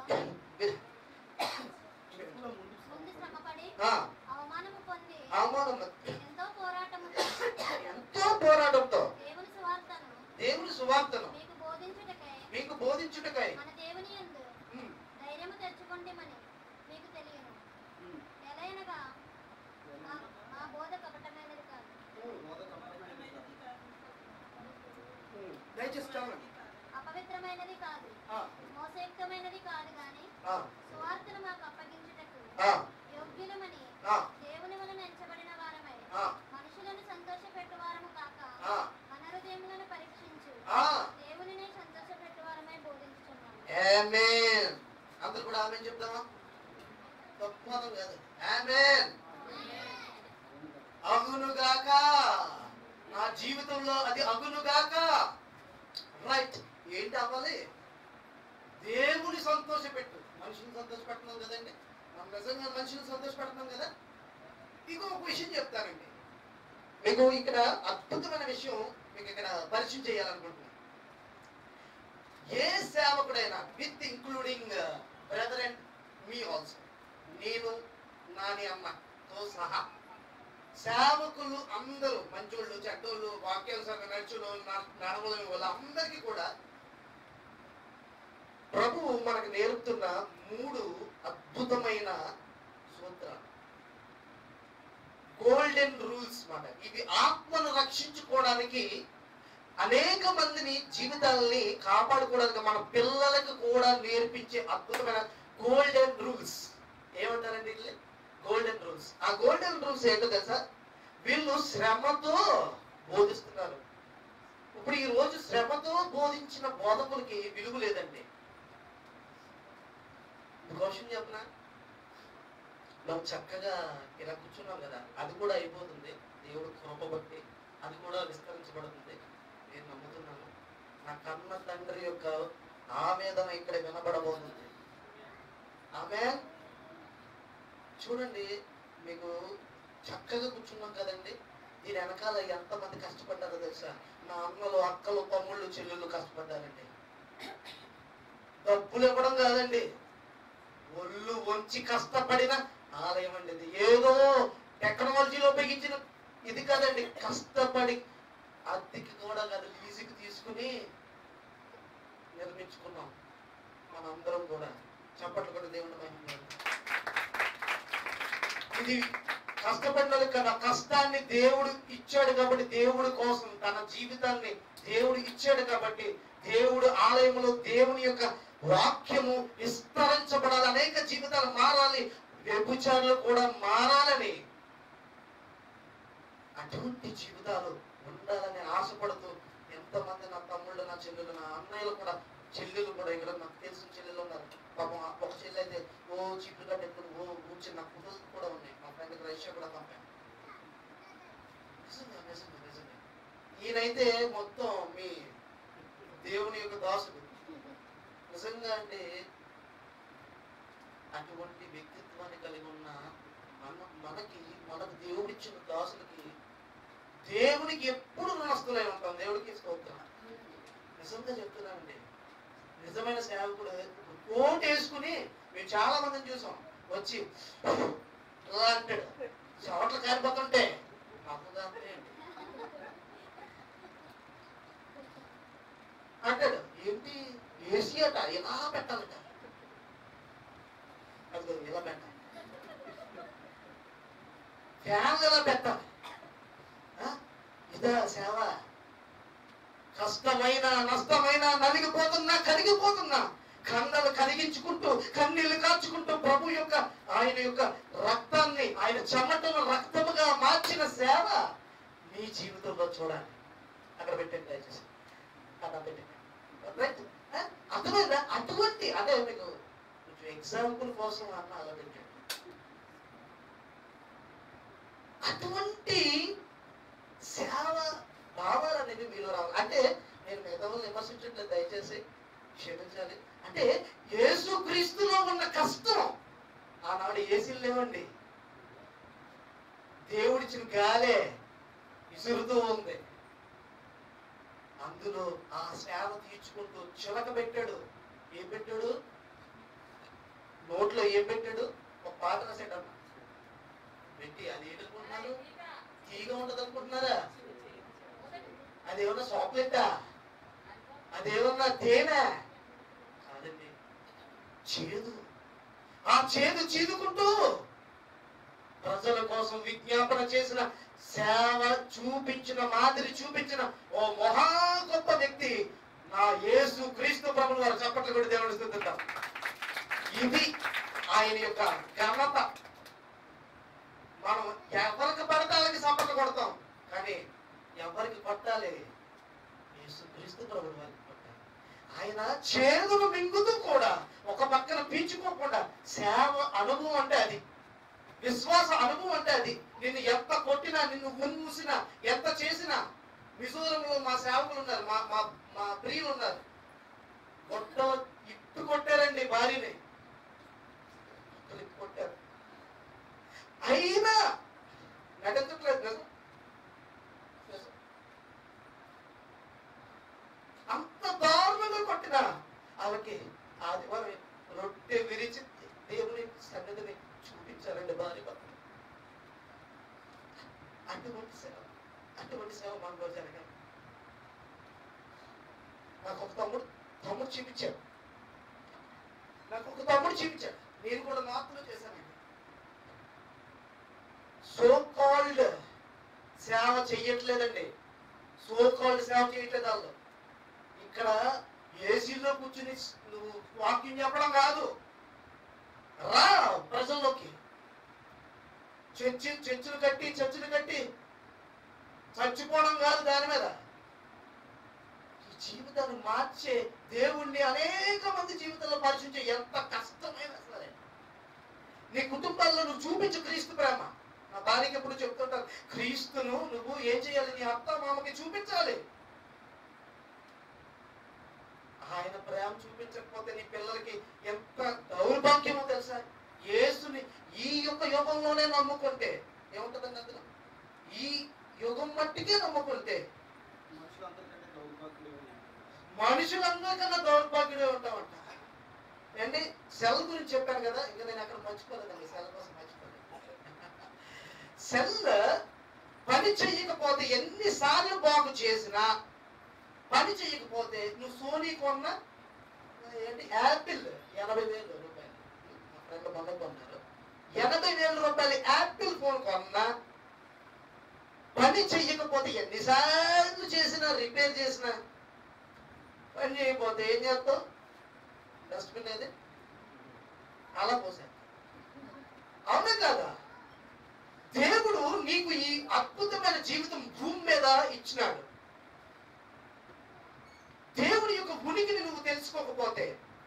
చెప్పుల ముందు ముందు శ్రమపడి ఆ, అవమానము పొంది అవమానం ఎంతో పోరాటము ఎంతో పోరాటంతో దేవుని సువార్తను దేవుని సువార్తను మీకు బోధించుటకై మీకు బోధించుటకై మన దేవుని యందు ఉమ్, ధైర్యము తెచ్చుకోండిమని మీకు తెలియను ఎలయనగా ఆ- ఆ బోధ కపటమైనది కాదు ఉమ్, దయచేసి చదవండి అపవిత్రమైనది కాదు ఆ, మోసయుక్తమైనది కాదు గాని ఆ, సువార్తను మాకు అప్పగించుటకు ఆ, యోగ్యులమని ఆ, దేవుని వలన ఎంచబడిన వారమై ఆ, మనుషులను సంతోషపెట్టు వారము కాక ఆ, మన హృదయములను పరీక్షించు ఆ. దేవునినే సంతోషపెట్టు వారమై బోధించుచున్నాము ఆమేన్ అందరు కూడా ఆమెన్ చెప్తామా తప్పు మాత్రం కాదు ఆమేన్ అగునుగాక నా జీవితంలో అది అగునుగాక రైట్ ఏంటి అవ్వాలి దేవుని సంతోషపెట్టు మనుషుని సంతోషపెడుతున్నాం కదండి మనం నిజంగా మనుషుని సంతోషపెడుతున్నాం కదా మీకు ఒక విషయం చెప్తానండి మీకు ఇక్కడ అద్భుతమైన విషయం మీకు ఇక్కడ పరిచయం చేయాలనుకుంటున్నాను ఏ సేవకుడైనా with including brother and me also నేను నాని అమ్మతో సహా సేవకులు అందరూ మంచోళ్ళు చెడ్డోళ్ళు వాక్యానుసారంగా నడుచులు నడవలేని వాళ్ళు అందరికీ కూడా ప్రభువు మనకు నేర్పుతున్న మూడు అద్భుతమైన సూత్రాలు గోల్డెన్ రూల్స్ మాట ఇవి ఆత్మను రక్షించుకోవడానికి అనేక మందిని జీవితాలని కాపాడుకోవడానికి మన పిల్లలకు కూడా నేర్పించే అద్భుతమైన గోల్డెన్ రూల్స్ ఏమంటారండి వీటిని గోల్డెన్ రూల్స్ ఆ గోల్డెన్ రూల్స్ ఏంటో తెలుసా వీళ్ళు శ్రమతో బోధిస్తున్నారు ఇప్పుడు ఈ రోజు శ్రమతో బోధించిన బోధకులకి విలువ లేదండి క్వశ్చన్ చెప్పనా మనం చక్కగా ఇలా కూర్చున్నాం కదా అది కూడా అయిపోతుంది దేవుడు కృప బట్టి అది కూడా విస్తరించబడుతుంది నేను నమ్ముతున్నాను నా కన్న తండ్రి యొక్క ఆవేదన ఇక్కడ వినబడబోతుంది ఆమె చూడండి మీకు చక్కగా కూర్చున్నాం కదండి దీని వెనకాల ఎంతమంది కష్టపడ్డారో తెలుసా నా అన్నలు అక్కలు తమ్ముళ్ళు చెల్లెళ్ళు కష్టపడ్డారండి డబ్బులు ఇవ్వడం కాదండి ఒళ్ళు వంచి కష్టపడిన ఆలయం అండి ఇది ఏదో టెక్నాలజీలో బిగించిన ఇది కాదండి కష్టపడి అద్దెకి కూడా కాదు లీజుకి తీసుకుని నిర్మించుకున్నాం మనందరం కూడా చప్పట్లు కూడా దేవుని మహిమ ఇది కష్టపడిన వాళ్ళకి కదా కష్టాన్ని దేవుడు ఇచ్చాడు కాబట్టి దేవుడి కోసం తన జీవితాన్ని దేవుడు ఇచ్చాడు కాబట్టి దేవుడు ఆలయంలో దేవుని యొక్క వాక్యము విస్తరించబడాలి అనేక జీవితాలు మారాలి వ్యభిచారులు కూడా మారాలని అటువంటి జీవితాలు ఉండాలని ఆశపడుతూ ఎంతమంది నా తమ్ముళ్ళు నా చెల్లెలు నా అన్నయ్యలు కూడా చెల్లెలు కూడా ఇక్కడ నాకు తెలిసిన చెల్లెలు ఉన్నారు పాపం ఆ ఒక చెల్లి అయితే ఓ చీపులు కట్టెట్టుకుని ఓ కూర్చుని నా ఫోటోస్ కూడా ఉన్నాయి మా ఫ్రెండ్ రష్యా కూడా పంపాను నిజంగా నిజంగా నిజంగా ఈయనైతే మొత్తం మీ దేవుని యొక్క దాసుడు నిజంగా అంటే అటువంటి వ్యక్తిత్వాన్ని కలిగి ఉన్న మన మనకి మనకు దేవుడిచ్చిన దాసులకి దేవునికి ఎప్పుడు రుణస్తులై ఉంటాం దేవుడికి స్తోత్రం నిజంగా చెప్తున్నానండి నిజమైన సేవకుడు కోట్ వేసుకుని మేము చాలా మందిని చూసాం వచ్చి ఇలా అంటాడు చవట్ల కారిపోతుంటే మామూలుగా అంతే అండి. అంటాడు ఏంటి ఏసీ అట ఇలా పెట్టాలట అదిగో ఇలా పెట్టాలి ఫ్యాన్లు ఇలా పెట్టాలి ఆ? ఇదా సేవ కష్టమైన నష్టమైన నలిగిపోతున్నా కరిగిపోతున్నా కండలు కరిగించుకుంటూ కన్నీళ్లు కాచుకుంటూ ప్రభు యొక్క ఆయన యొక్క రక్తాన్ని ఆయన చెమటను రక్తముగా మార్చిన సేవ మీ జీవితంలో చూడాలి అక్కడ పెట్టండి దయచేసి అక్కడ పెట్టండి రైట్ ఆ? అర్థమైందా అటువంటి అదే మీకు కొంచెం ఎగ్జాంపుల్ కోసం అన్న అలా పెట్టండి అటువంటి సేవ భావాలు అనేవి మీలో రావాలి అంటే నేను మిగతా వాళ్ళని విమర్శించట్లేదు దయచేసి క్షమించాలి అంటే యేసుక్రీస్తులో ఉన్న కష్టం ఆనాడు ఏసీలు లేవండి దేవుడిచ్చిన గాలే విసురుతూ ఉంది అందులో ఆ సేవ తీర్చుకుంటూ చిలక పెట్టాడు ఏం పెట్టాడు నోట్లో ఏం పెట్టాడు ఒక పాట రాసాడమ్మ పెట్టి అది ఏంటనుకుంటున్నారు తీగా ఉంటది అనుకుంటున్నారా అదేమన్నా చాక్లెటా అదేమన్నా తేనె కాదండి చేదు ఆ చేదు చీదుకుంటూ ప్రజల కోసం విజ్ఞాపన చేసిన సేవ చూపించిన మాదిరి చూపించిన ఓ మహా గొప్ప వ్యక్తి నా యేసు క్రీస్తు ప్రభుల వారు చప్పట్లు కూడా దేవుని స్థుతిద్దాం ఇది ఆయన యొక్క ఘనత మనం ఎవరికి పడతాలకి చప్పట్లు కొడతాం కానీ ఎవరికి కొట్టాలి యేసు క్రీస్తు ప్రభుల వారికి కొట్టాలి ఆయన చేదును మింగుతూ కూడా ఒక పక్కన పీల్చుకోకుండా సేవ అనుభవం అంటే అది విశ్వాస అనుభవం అంటే అది నిన్ను ఎంత కొట్టినా నిన్ను మూసినా ఎంత చేసినా మిజోరంలో మా సేవకులు ఉన్నారు మా మా మా ప్రియులు ఉన్నారు కొట్ట ఇట్టు కొట్టారండి భార్యని ఇట్టు కొట్టారు అయినా నటించట్లేదు నిజం నిజం. అంత దారుణంగా కొట్టినా వాళ్ళకి ఆదివారం రొట్టె విరిచి దేవుని సన్నిధిని చూపించాలండి భార్య భర్త అటువంటి సేవ అటువంటి సేవ మనలో జరగాలి నాకు ఒక తమ్ముడు తమ్ముడు చూపించాడు నాకు ఒక తమ్ముడు చూపించాడు నేను కూడా మార్పులు చేశానండి సో కాల్డ్ సేవ చెయ్యట్లేదండి సో కాల్డ్ సేవ చేయట్లేదు వాళ్ళు ఇక్కడ ఏసీలో కూర్చుని నువ్వు వాక్యం చెప్పడం కాదు రా ప్రజల్లోకి చర్చి చర్చిలు కట్టి చర్చిలు కట్టి చచ్చిపోవడం కాదు దాని మీద ఈ జీవితాన్ని మార్చే దేవుణ్ణి అనేక మంది జీవితంలో పరిచయించే ఎంత కష్టమైన సరే నీ కుటుంబాల్లో నువ్వు చూపించు క్రీస్తు ప్రేమ నా భార్యకి ఎప్పుడు చెప్తుంటాను క్రీస్తును నువ్వు ఏం చేయాలి నీ అత్త మామకి చూపించాలి ఆయన ప్రేమ చూపించకపోతే నీ పిల్లలకి ఎంత దౌర్భాగ్యమో తెలుసా యేసుని ఈ యొక్క యుగంలోనే నమ్ముకుంటే ఏముంటుందండి అందులో ఈ యుగం మట్టికే నమ్ముకుంటే మనుషులందరికంటే దౌర్భాగ్యులే ఉన్నాయి. మనుషులందరికన్నా దౌర్భాగ్యుడే ఉంటామంట అండి సెల్ గురించి చెప్పాను కదా ఇంకా నేను అక్కడ మర్చిపోలేదండి సెల్ కోసం మర్చిపోలేదు సెల్ పని చెయ్యకపోతే ఎన్నిసార్లు బాగు చేసినా పని చెయ్యకపోతే నువ్వు సోనీ కొన్న ఏంటి యాపిల్ ఎనభై వేలు రూపాయలు మా ఫ్రెండ్ మొన్న కొన్నారు ఎనభై వేల రూపాయలు యాపిల్ ఫోన్ కొన్నా పని చెయ్యకపోతే ఎన్నిసార్లు చేసినా రిపేర్ చేసినా పని చేయకపోతే ఏం చేస్తావు డస్ట్బిన్ ఏది అలా పోసా అవునా కాదా దేవుడు నీకు ఈ అద్భుతమైన జీవితం భూమి మీద ఇచ్చినాడు దేవుని యొక్క ఉనికిని నువ్వు తెలుసుకోకపోతే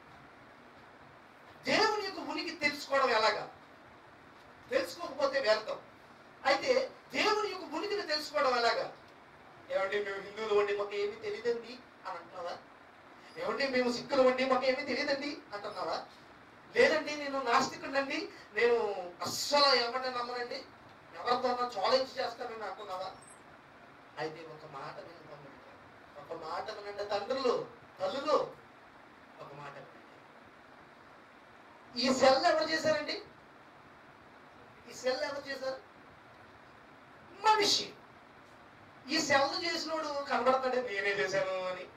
దేవుని యొక్క ఉనికి తెలుసుకోవడం ఎలాగా తెలుసుకోకపోతే వ్యర్థం అయితే దేవుని యొక్క ఉనికిని తెలుసుకోవడం ఎలాగా ఏమంటే మేము హిందువులు వండి మాకు ఏమీ తెలియదండి అని అంటున్నావా ఏమంటే మేము సిక్కులు వండి మాకు ఏమీ తెలియదండి అంటున్నావా లేదండి నేను నాస్తికుడండి నేను అస్సలు ఎవరిని నమ్మనండి ఎవరితోనో ఛాలెంజ్ చేస్తానని అంటున్నావా అయితే ఒక మాట నేను తమ్ముడు ఒక మాట వినండి తండ్రులు తల్లులు ఒక మాట వినండి ఈ సెల్ ఎవరు చేశారండి ఈ సెల్ ఎవరు చేశారు మనిషి ఈ సెల్ చేసినోడు కనబడతాడే నేనే చేశాను అని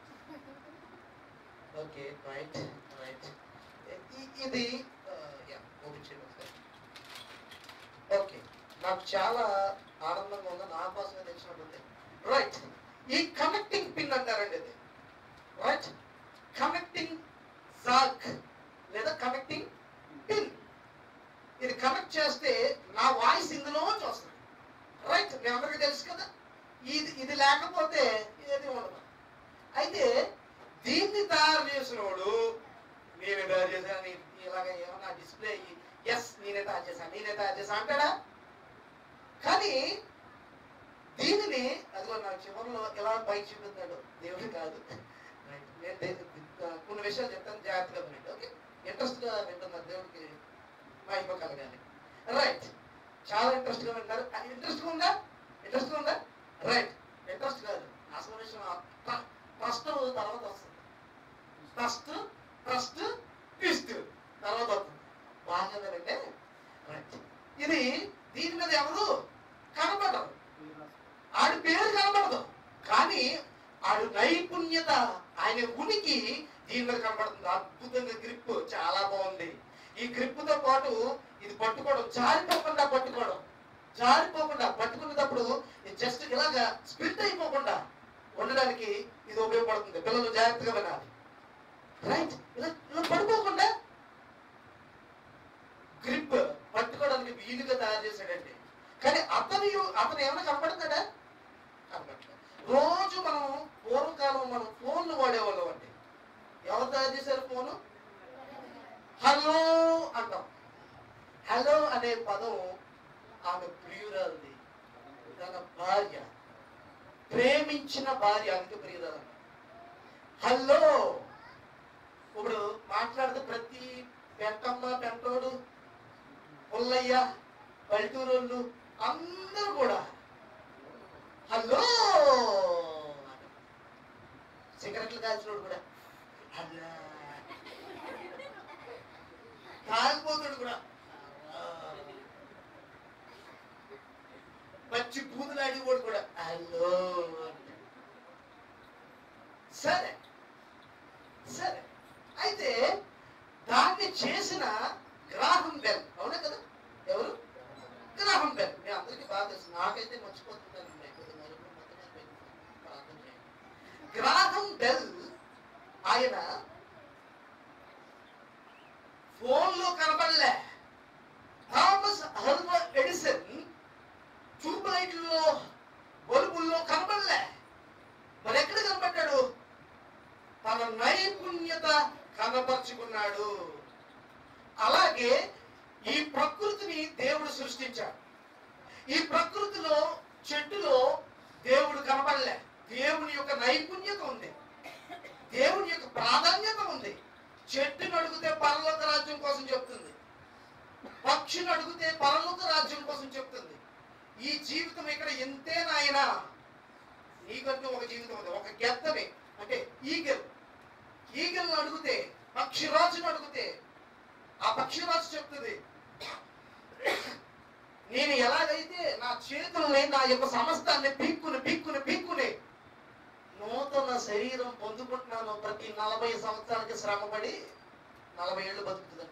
ఓకే రైట్ రైట్ ఇది ఆ, యా, ఓపించండి ఒకసారి. ఓకే నాకు చాలా ఆనందంగా ఉంది నా కోసమే తెలిసినట్టుంది రైట్ ఈ కనెక్టింగ్ పిన్ అంటారండి ఇది రైట్ కనెక్టింగ్ జాక్ లేదా కనెక్టింగ్ పిన్ ఇది కనెక్ట్ చేస్తే నా వాయిస్ ఇందులో వస్తుంది రైట్ మీ అందరికీ తెలుసు కదా ఇది ఇది లేకపోతే ఏది ఉండదు అయితే దీన్ని తయారు చేసినోడు నేనే తయారు చేశాను నీ- ఇలాగ ఏమన్నా డిస్ప్లే ఎస్ నేనే తయారు చేశాను నేనే తయారు చేశాను అంటాడా కానీ దీనిని అదిగో నా చివరిలో ఎలా పైకి చూపిస్తున్నాడు దేవుడు కాదు Right. నేను దే- కొన్ని విషయాలు చెప్తాను జాగ్రత్తగా వినండి ఓకే ఇంట్రెస్ట్ గా వింటున్నారు దేవుడికి మహిమ కలగాలి రైట్ చాలా ఇంట్రెస్ట్ గా వింటారు ఇంట్రెస్ట్ గా ఉందా ఇంట్రెస్ట్ గా ఉందా రైట్ ఇంట్రెస్ట్ కాదు అసలు విషయం ఫస్ట్ తర్వాత వస్తుంది ఫస్ట్ ఫస్ట్ ట్విస్ట్ తర్వాత వస్తుంది బాగుందంటే రైట్ ఇది దీని మీద ఎవరు కనపడరు ఆడి పేరు కనపడదు కానీ ఆడు నైపుణ్యత ఆయన ఉనికి దీని మీద కనపడుతుంది అద్భుతంగా గ్రిప్ చాలా బాగుంది ఈ గ్రిప్ తో పాటు ఇది పట్టుకోవడం జారిపోకుండా పట్టుకోవడం జారిపోకుండా పట్టుకునేటప్పుడు జస్ట్ ఇలాగా స్పిరిట్ అయిపోకుండా ఉండడానికి ఇది ఉపయోగపడుతుంది పిల్లలు జాగ్రత్తగా వినాలి రైట్ ఇలా ఇలా పడుకోకుండా గ్రిప్ పట్టుకోవడానికి వీలుగా తయారు చేశాడండి కానీ అతను అతను ఏమైనా కనపడుతాడా కనపడలేదు రోజు మనం పూర్వకాలం మనం ఫోన్లు వాడేవాళ్ళం అండి ఎవరు తయారు చేశారు ఫోను హలో అంటాం హలో అనే పదం ఆమె ప్రియురాలిది తన భార్య ప్రేమించిన భార్య అందుకే ప్రియురాలు హలో ఇప్పుడు మాట్లాడితే ప్రతి పెంటమ్మ పెంటోడు పుల్లయ్య పల్లెటూరోళ్ళు అందరూ కూడా హలో సిగరెట్లు కాల్చినోడు కూడా హలో కాలిపోతాడు కూడా పచ్చి బూతులాడి వాడు కూడా హలో అంటాడు. సరే సరే అయితే దాన్ని చేసిన గ్రాహం బెల్ అవునా కదా ఎవరు గ్రాహం బెల్ మీ అందరికీ బాగా తెలుసు నాకైతే మర్చిపోతుంటాను గ్రాహం బెల్ ఆయన ఫోన్లో కనబడలే థామస్ హల్వా ఎడిసన్ ట్యూబ్ లైట్లలో బల్బుల్లో కనబడలే మరి ఎక్కడ కనబడ్డాడు తన నైపుణ్యత కనపరుచుకున్నాడు అలాగే ఈ ప్రకృతిని దేవుడు సృష్టించాడు ఈ ప్రకృతిలో చెట్టులో దేవుడు కనపడలే దేవుని యొక్క నైపుణ్యత ఉంది దేవుని యొక్క ప్రాధాన్యత ఉంది చెట్టును అడిగితే పరలోక రాజ్యం కోసం చెప్తుంది పక్షిని అడిగితే పరలోక రాజ్యం కోసం చెప్తుంది ఈ జీవితం ఇక్కడ ఇంతే నాయనా నీకంటూ ఒక జీవితం ఉంది ఒక గెత్తని అంటే ఈగల్ ఈగల్ని అడిగితే పక్షిరాజును అడిగితే ఆ పక్షిరాజు చెప్తుంది నేను ఎలాగైతే నా చేతుల్ని నా యొక్క సమస్తాన్ని పీక్కుని పీక్కుని పీక్కుని నూతన శరీరం పొందుకుంటున్నాను ప్రతి నలభై సంవత్సరాలకి శ్రమపడి నలభై ఏళ్ళు బతుకుతుందండి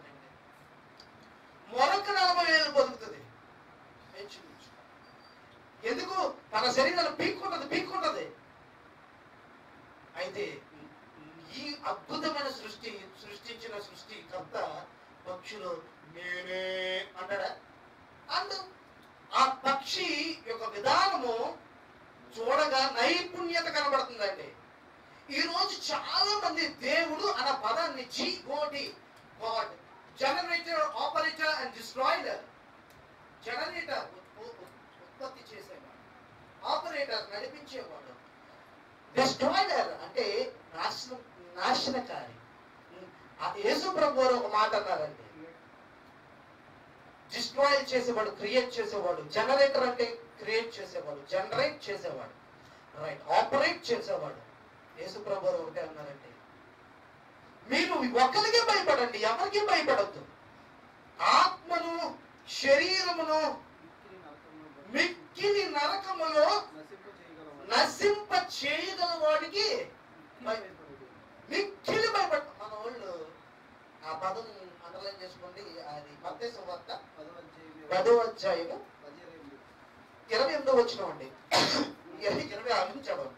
మరొక నలభై ఏళ్ళు బతుకుతుంది ఇంచుమించు. ఎందుకు తన శరీరాన్ని పీక్కుంటది పీక్కుంటది అయితే ఈ అద్భుతమైన సృష్టి సృష్టించిన సృష్టికర్త పక్షులు నేనే అంటాడా అండు ఆ పక్షి యొక్క విధానము చూడగా నైపుణ్యత కనబడుతుందండి ఈ రోజు చాలా మంది దేవుడు అన్న పదాన్ని జీ గోటి God generator operator and destroyer generator ఉత్పత్తి చేసేవాడు ఆపరేటర్ నడిపించేవాడు డిస్ట్రాయిడర్ అంటే నాశనం నాశనకారి ఆ యేసు ప్రభు వారు ఒక మాట అన్నారండి డిస్ట్రాయ్ చేసేవాడు క్రియేట్ చేసేవాడు జనరేటర్ అంటే క్రియేట్ చేసేవాడు జనరేట్ చేసేవాడు రైట్ ఆపరేట్ చేసేవాడు యేసు ప్రభు వారు ఒకటే అన్నారండి మీరు ఒకరికే భయపడండి ఎవరికి భయపడద్దు ఆత్మను శరీరమును మిక్కిలి నరకములో నశింప చేయగల వాడికి మిక్కిలి భయపడ మన వాళ్ళు ఆ పదం అండర్లైన్ చేసుకోండి అది మత్తేసు వార్త పదో అధ్యాయము ఇరవై ఎనిమిదో వచ్చిన అండి ఇరవై ఇరవై ఆరు నుంచి చదవండి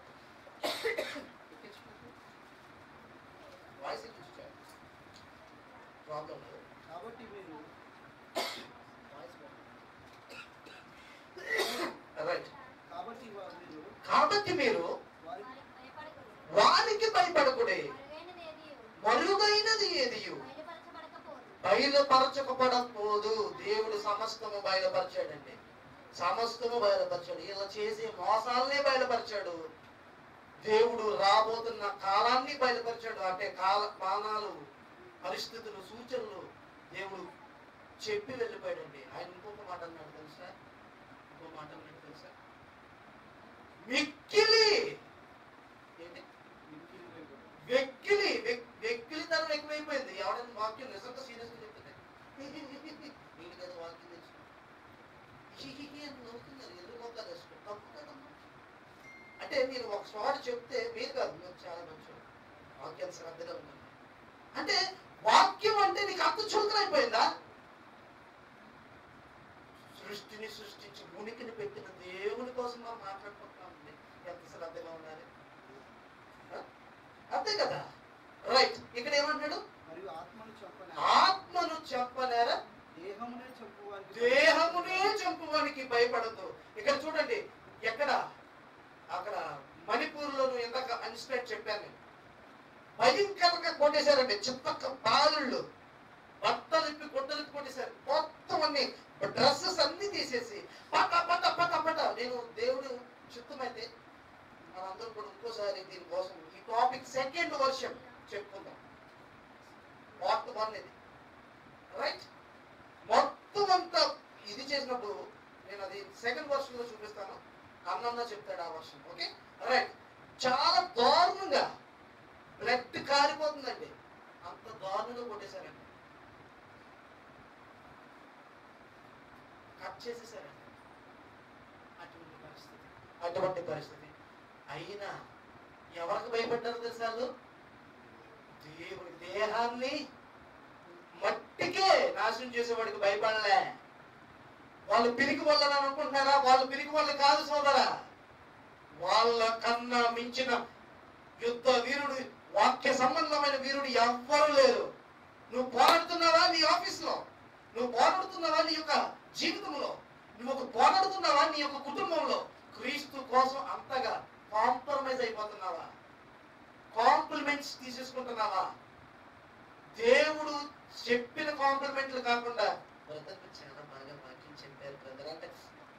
వాయిస్ ప్రాబ్లం లేదు కాబట్టి మీరు వాయిస్ రైట్ కాబట్టి వా- మీరు కాబట్టి మీరు వారికి వారికి భయపడకుడు. వారికి భయపడకుడే మరుగైనది ఏదియు మరుగైనది ఏదియు బయలుపరచబడకపోదు. బయలుపరచకపోవడం దేవుడు సమస్తము బయలుపరిచాడండి సమస్తము బయలుపరిచాడు ఇలా చేసే మోసాలనే బయలుపరిచాడు దేవుడు రాబోతున్న కాలాన్ని బయలుపరిచాడు అంటే కాల మానాలు పరిస్థితులు సూచనలు దేవుడు చెప్పి వెళ్ళిపోయాడండి ఆయన ఇంకొక మాట అన్నాడు తెలుసా ఇంకో మాట అన్నాడు తెలుసా మిక్కిలి ఏంటి ఇంటికి వెళ్ళిపోయాడు. వెక్కిలి వెక్- వెక్కిలితనం ఎక్కువైపోయింది ఎవడైనా వాక్యం నిజంగా సీరియస్ గా చెప్తే నీకు కదా వాక్యం తెలుసు హిహిహి అని నవ్వుతున్నారు ఎదురు మొక్కలు వేసుకో తప్పు కదమ్మా అంటే మీరు ఒక చోట చెప్తే మీరు కాదు మీరు చాలా మంచి వాక్యం శ్రద్ధగా ఉన్నారు అంటే వాక్యం అంటే నీకు అంత చులకనైపోయిందా సృష్టిని సృష్టించి ఉనికిని పెట్టిన దేవుని కోసం మనం మాట్లాడుకుంటున్నామండి ఎంత శ్రద్ధగా ఉండాలి ఆ? అంతే కదా రైట్ ఇక్కడ ఏమంటాడు మరియు ఆత్మను చెప్పని ఆత్మను చెప్పలేరా దేహమునే చంపువానికి దేహమునే చంపువానికి భయపడదు ఇక్కడ చూడండి ఎక్కడ అక్కడ మణిపూర్లోను ఇందాక అన్స్పెక్ట్ చెప్పాను నేను భయంకరంగా కొట్టేశారండి చిత్తక్క బాలుళ్ళు బట్టలిప్పి గుడ్డలిప్పి కొట్టేశారు మొత్తం అన్ని డ్రెస్సెస్ అన్ని తీసేసి పట పట పట పట నేను దేవుడు చిత్తమైతే మనందరూ కూడా ఇంకోసారి దీనికోసం ఈ టాపిక్ సెకండ్ వర్షం చెప్పుకుందాం పార్ట్ వన్ ఇది రైట్ మొత్తం అంతా ఇది చేసినప్పుడు నేను అది సెకండ్ వర్షన్ లో చూపిస్తాను అన్నన్న చెప్తాడు ఆ వర్షన్ ఓకే రైట్ చాలా దారుణంగా బ్లడ్ కారిపోతుందండి అంత దారుణంగా కొట్టేశారండి కట్ చేసేసారండి అటువంటి పరిస్థితి అటువంటి పరిస్థితి అయినా ఎవరికి భయపడ్డారు తెలుసా వాళ్ళు? దేవుడి దేహాన్ని మట్టికే నాశనం చేసేవాడికి భయపడలే వాళ్ళు పిరికి వాళ్ళని అనుకుంటున్నారా వాళ్ళు పిరికి వాళ్ళు కాదు సోదరా వాళ్ళ కన్నా మించిన యుద్ధ వీరుడు వాక్య సంబంధమైన వీరుడు ఎవ్వరు లేరు నువ్వు పోరాడుతున్నావా నీ ఆఫీస్లో నువ్వు పోరాడుతున్నావా నీ యొక్క జీవితంలో నువ్వు ఒక పోరాడుతున్నావా నీ యొక్క కుటుంబంలో క్రీస్తు కోసం అంతగా కాంప్రమైజ్ అయిపోతున్నావా కాంప్లిమెంట్స్ తీసేసుకుంటున్నావా దేవుడు చెప్పిన కాంప్లిమెంట్లు కాకుండా బ్రదర్ చాలా బాగా వాక్యం చెప్పారు బ్రదర్ అంటే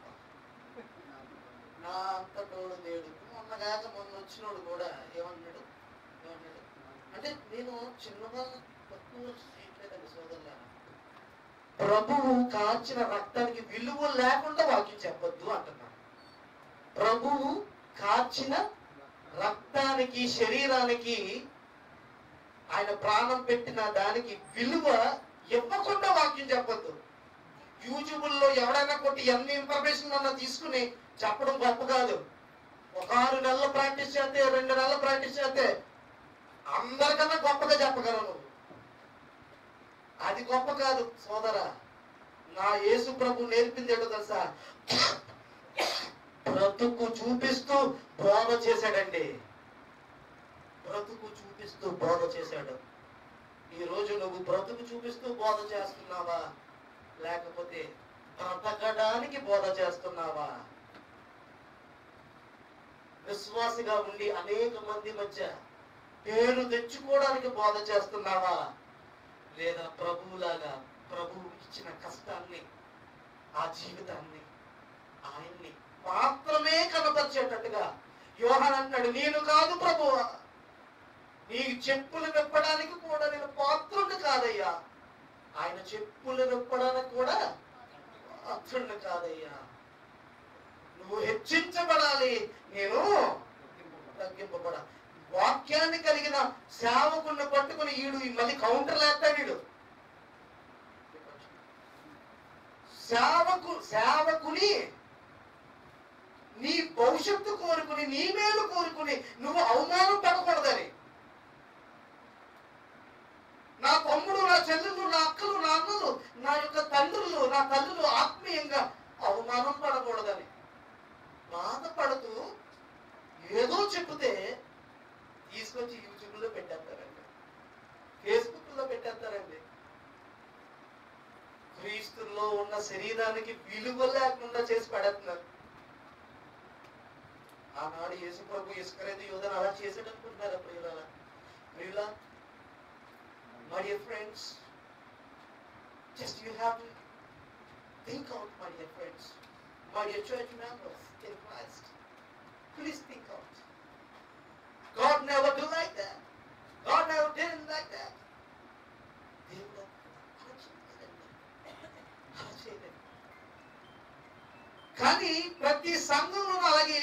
నా అంతటోడు లేడు మొన్న కాక మొన్న వచ్చినోడు కూడా ఏమన్నాడు ఏమన్నాడు అంటే నేను చిన్నగా తక్కువ చేయట్లేదండి సోదరులా ప్రభువు కాచిన రక్తానికి విలువ లేకుండా వాక్యం చెప్పొద్దు అంటున్నాను ప్రభువు కాచిన రక్తానికి శరీరానికి ఆయన ప్రాణం పెట్టిన దానికి విలువ ఇవ్వకుండా వాక్యం చెప్పొద్దు యూట్యూబ్ లో ఎవడైనా కొట్టి ఎన్ని ఇన్ఫర్మేషన్ అన్నా తీసుకుని చెప్పడం గొప్ప కాదు ఒక ఆరు నెలలు ప్రాక్టీస్ చేస్తే రెండు నెలలు ప్రాక్టీస్ చేస్తే అందరికన్నా గొప్పగా చెప్పగలవు నువ్వు అది గొప్ప కాదు సోదరా నా యేసు ప్రభు నేర్పింది ఏంటో తెలుసా బ్రతుకు చూపిస్తూ బోధ చేశాడండి బ్రతుకు చూపిస్తూ బోధ చేశాడు ఈ రోజు నువ్వు బ్రతుకు చూపిస్తూ బోధ చేస్తున్నావా లేకపోతే బ్రతకడానికి బోధ చేస్తున్నావా విశ్వాసిగా ఉండి అనేక మంది మధ్య పేరు తెచ్చుకోవడానికి బోధ చేస్తున్నావా లేదా ప్రభువులాగా ప్రభువు ఇచ్చిన కష్టాన్ని ఆ జీవితాన్ని ఆయన్ని మాత్రమే కనపరిచేటట్టుగా యోహాన్ అంటాడు నేను కాదు ప్రభు నీకు చెప్పులు విప్పడానికి కూడా నేను పాత్రుడిని కాదయ్యా ఆయన చెప్పులు విప్పడానికి కూడా పాత్రుడిని కాదయ్యా నువ్వు హెచ్చించబడాలి నేను తగ్గింపబడ వాక్యాన్ని కలిగిన సేవకుని పట్టుకుని ఈడు మళ్ళీ కౌంటర్ లేస్తాడు వీడు సేవకు సేవకుని నీ భవిష్యత్తు కోరుకుని నీ మేలు కోరుకుని నువ్వు అవమానం పడకూడదని నా తమ్ముడు నా చెల్లెలు నా అక్కలు నా అన్నలు నా యొక్క తండ్రులు నా తల్లులు ఆత్మీయంగా అవమానం పడకూడదని బాధపడుతూ ఏదో చెప్తే తీసుకొచ్చి యూట్యూబ్లో పెట్టేస్తారండి ఫేస్బుక్లో పెట్టేస్తారండి క్రీస్తుల్లో ఉన్న శరీరానికి విలువ లేకుండా చేసి పడేస్తున్నారు ఆనాడు యేసు ప్రభు ఇసుకరేది యోధన అలా చేసాడు అనుకుంటున్నారా ప్రియుల ప్రియుల my dear friends just you have to think out my dear friends my dear church members in Christ please think out God never do like that. God never did like that. దేవుడు అలా చెప్పాడండి. కానీ ప్రతి సంఘంలోనూ అలాగే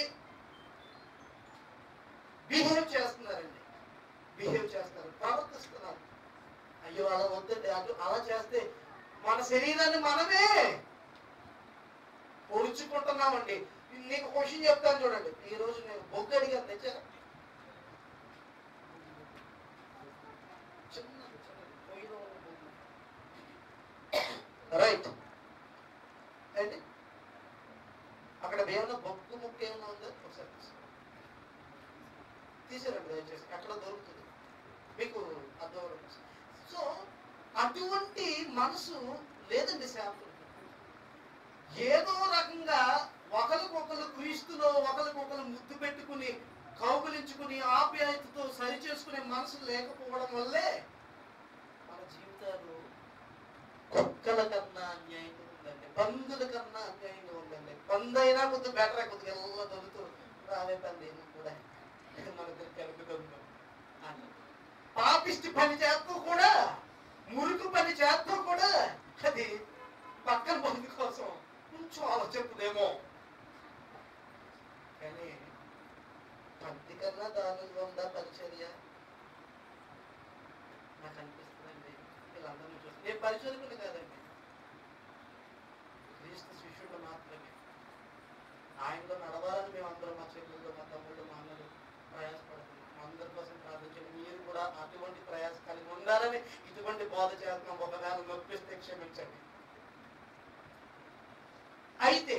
behave చేస్తున్నారండి behave చేస్తారు ప్రవర్తిస్తున్నారు అయ్యో అలా వద్దండి అటు అలా చేస్తే మన శరీరాన్ని మనమే పొడుచుకుంటున్నామండి నీకు క్వశ్చన్ చెప్తాను చూడండి ఈ రోజు నేను బొగ్గు అడిగాను తెచ్చారా చిన్న పొయ్యిలో ఉన్న బొగ్గు రైట్ ఏంటి అక్కడ ఏమైనా బొగ్గు ముక్క ఏమైనా ఉందా ఒకసారి తీసుకో. తీసారండి దయచేసి ఎక్కడ దొరుకుతుంది మీకు అర్థం అవ్వడం కోసం. సో అటువంటి మనసు లేదండి శాంపుల్ ఏదో రకంగా ఒకరికొకరు క్రీస్తులో ఒకరికొకరు ముద్దు పెట్టుకుని కౌగులించుకుని ఆప్యాయతతో సరి చేసుకునే మనసు లేకపోవడం వల్లే మన జీవితాలు కుక్కల కన్నా అన్యాయంగా ఉందండి పందుల కన్నా అన్యాయంగా ఉందండి పందు అయినా కొద్ది బెటర్ కొద్దిగా ఎలా దొరుకుతూ రావే పంది నువ్వు కూడా మనకు కలుగుతుంది అని పాపిష్టి పని చేస్తూ కూడా మురుకు పని చేస్తూ కూడా అది పక్కన బంధు కోసం కొంచెం ఆలోచిస్తుందేమో కానీ పంది కన్నా దారుణంగా ఉందా పరిచర్య నాకు అనిపిస్తుందండి వీళ్ళందరినీ చూస్తే నేను పరిచర్యకుని కాదండి క్రీస్తు శిష్యుడు మాత్రమే ఆయనలో నడవాలని మేము అందరం మా చెల్లెళ్ళు మా తమ్ముళ్ళు మా అన్నలు ప్రయాసపడుతున్నాం మా అందరి కోసం ప్రార్థించండి మీరు కూడా అటువంటి ప్రయాస కలిగి ఉండాలని ఇటువంటి బోధ చేస్తున్నాం ఒకవేళ నొప్పిస్తే క్షమించండి అయితే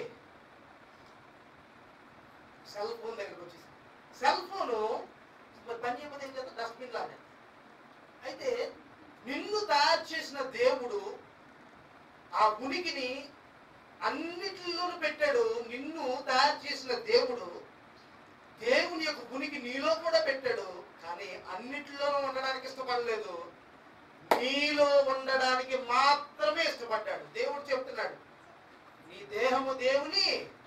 సెల్ ఫోన్ దగ్గరకు వచ్చేసి సెల్ ఫోన్ పని చేయకపోతే ఏం చేద్దాం డస్ట్బిన్ లాగా అయితే నిన్ను తయారు చేసిన దేవుడు ఆ ఉనికిని అన్నిటిలోనూ పెట్టాడు నిన్ను తయారు చేసిన దేవుడు దేవుని యొక్క ఉనికి నీలో కూడా పెట్టాడు కానీ అన్నిటిలోనూ ఉండడానికి ఇష్టపడలేదు నీలో ఉండడానికి మాత్రమే ఇష్టపడ్డాడు దేవుడు చెప్తున్నాడు నీ దేహము దేవుని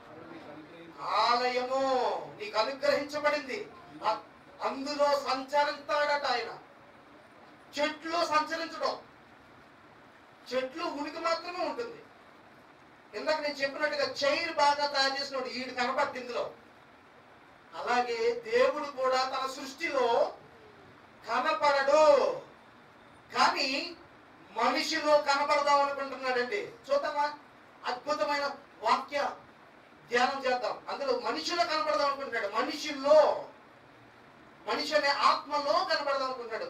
ఆలయము నీకు అనుగ్రహించబడింది అ- అందులో సంచరిస్తాడట ఆయన చెట్లు సంచరించడం చెట్లు ఉనికి మాత్రమే ఉంటుంది ఇందాక నేను చెప్పినట్టుగా చైర్ బాగా తయారు చేసినోడు ఈడు కనపడుతుంది ఇందులో అలాగే దేవుడు కూడా తన సృష్టిలో కనపడడు కానీ మనిషిలో కనపడదాం అనుకుంటున్నాడండి చూద్దామా అద్భుతమైన వాక్య ధ్యానం చేద్దాం అందులో మనిషిలో కనపడదాం అనుకుంటున్నాడు మనిషిలో మనిషి అనే ఆత్మలో కనపడదాం అనుకుంటున్నాడు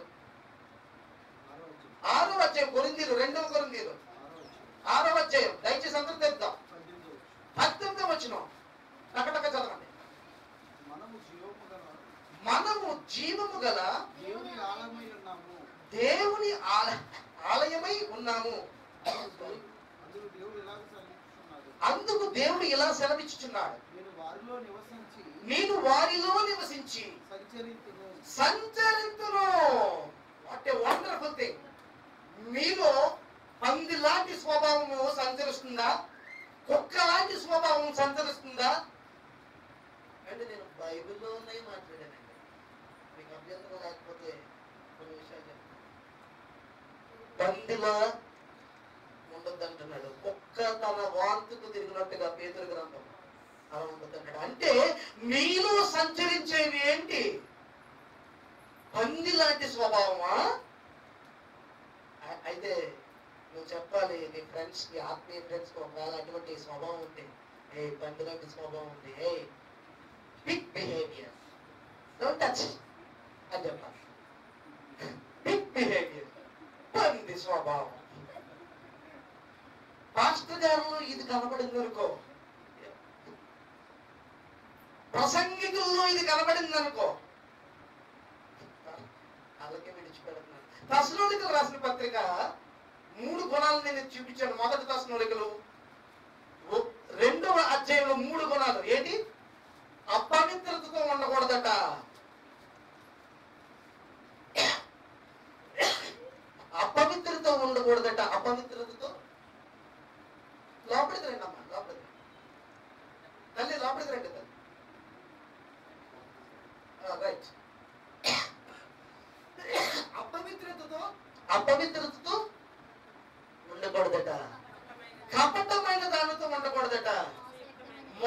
ఆరో అధ్యాయం కొరిందీలు రెండవ కొరిందీలు ఆరో అధ్యాయం దయచేసి అందరూ తెద్దాం పద్దెనిమిదో వచ్చిన టకటక చదవండి మనము జీవము గల మనము జీవము గల దేవుని ఆలయమై ఉన్నాము దేవుని ఆల- ఆలయమై ఉన్నాము అందులో దేవుడు ఇలాగ సెలవిస్తున్నాడు అందుకు దేవుడు ఇలా సెలవిచ్చుచున్నాడు నేను వారిలో నివసించి నేను వారిలో నివసించి సంచరించును సంచరింతును వాట్ ఏ వండర్ఫుల్ థింగ్ మీలో పంది లాంటి స్వభావము సంచరిస్తుందా కుక్క లాంటి స్వభావం సంచరిస్తుందా అంటే నేను బైబిల్లో ఉన్నాయి మాట్లాడానండి మీకు అభ్యంతరం లేకపోతే కొన్ని విషయాలు చెప్తాను పందిలా ఉండొద్దు అంటున్నాడు కుక్క తన వాంతుకు తిరిగినట్టుగా పేదల గ్రంథం అలా ఉండొద్దు అంటాడు అంటే మీలో సంచరించేవి ఏంటి పంది లాంటి స్వభావమా అ- అయితే నువ్వు చెప్పాలి నీ ఫ్రెండ్స్ కి ఆత్మీయ ఫ్రెండ్స్ కి ఒకవేళ అటువంటి స్వభావం ఉంది ఏ పంది లాంటి స్వభావం ఉంది a big behaviour don't touch అని చెప్పాలి బిగ్ బిహేవియర్ పంది స్వభావం పాస్టర్ గారు ఇది కనబడింది అనుకో ప్రసంగికుల్లో ఇది కనబడింది అనుకో అలాగే విడిచిపెడుతున్నాను దశలోనికలు రాసిన పత్రిక మూడు గుణాలు నేను చూపించాను మొదటి దశలోనికలు రెండవ అధ్యాయంలో మూడు గుణాలు ఏంటి అపవిత్రతతో ఉండకూడదట అపవిత్రతో ఉండకూడదట అపవిత్రతతో లోపలికి రండి అమ్మా లోపలికి రండి. తల్లి లోపలికి రండి తల్లి రైట్ అపవిత్రతతో అపవిత్రతతో ఉండకూడదట కపటమైన దానితో ఉండకూడదట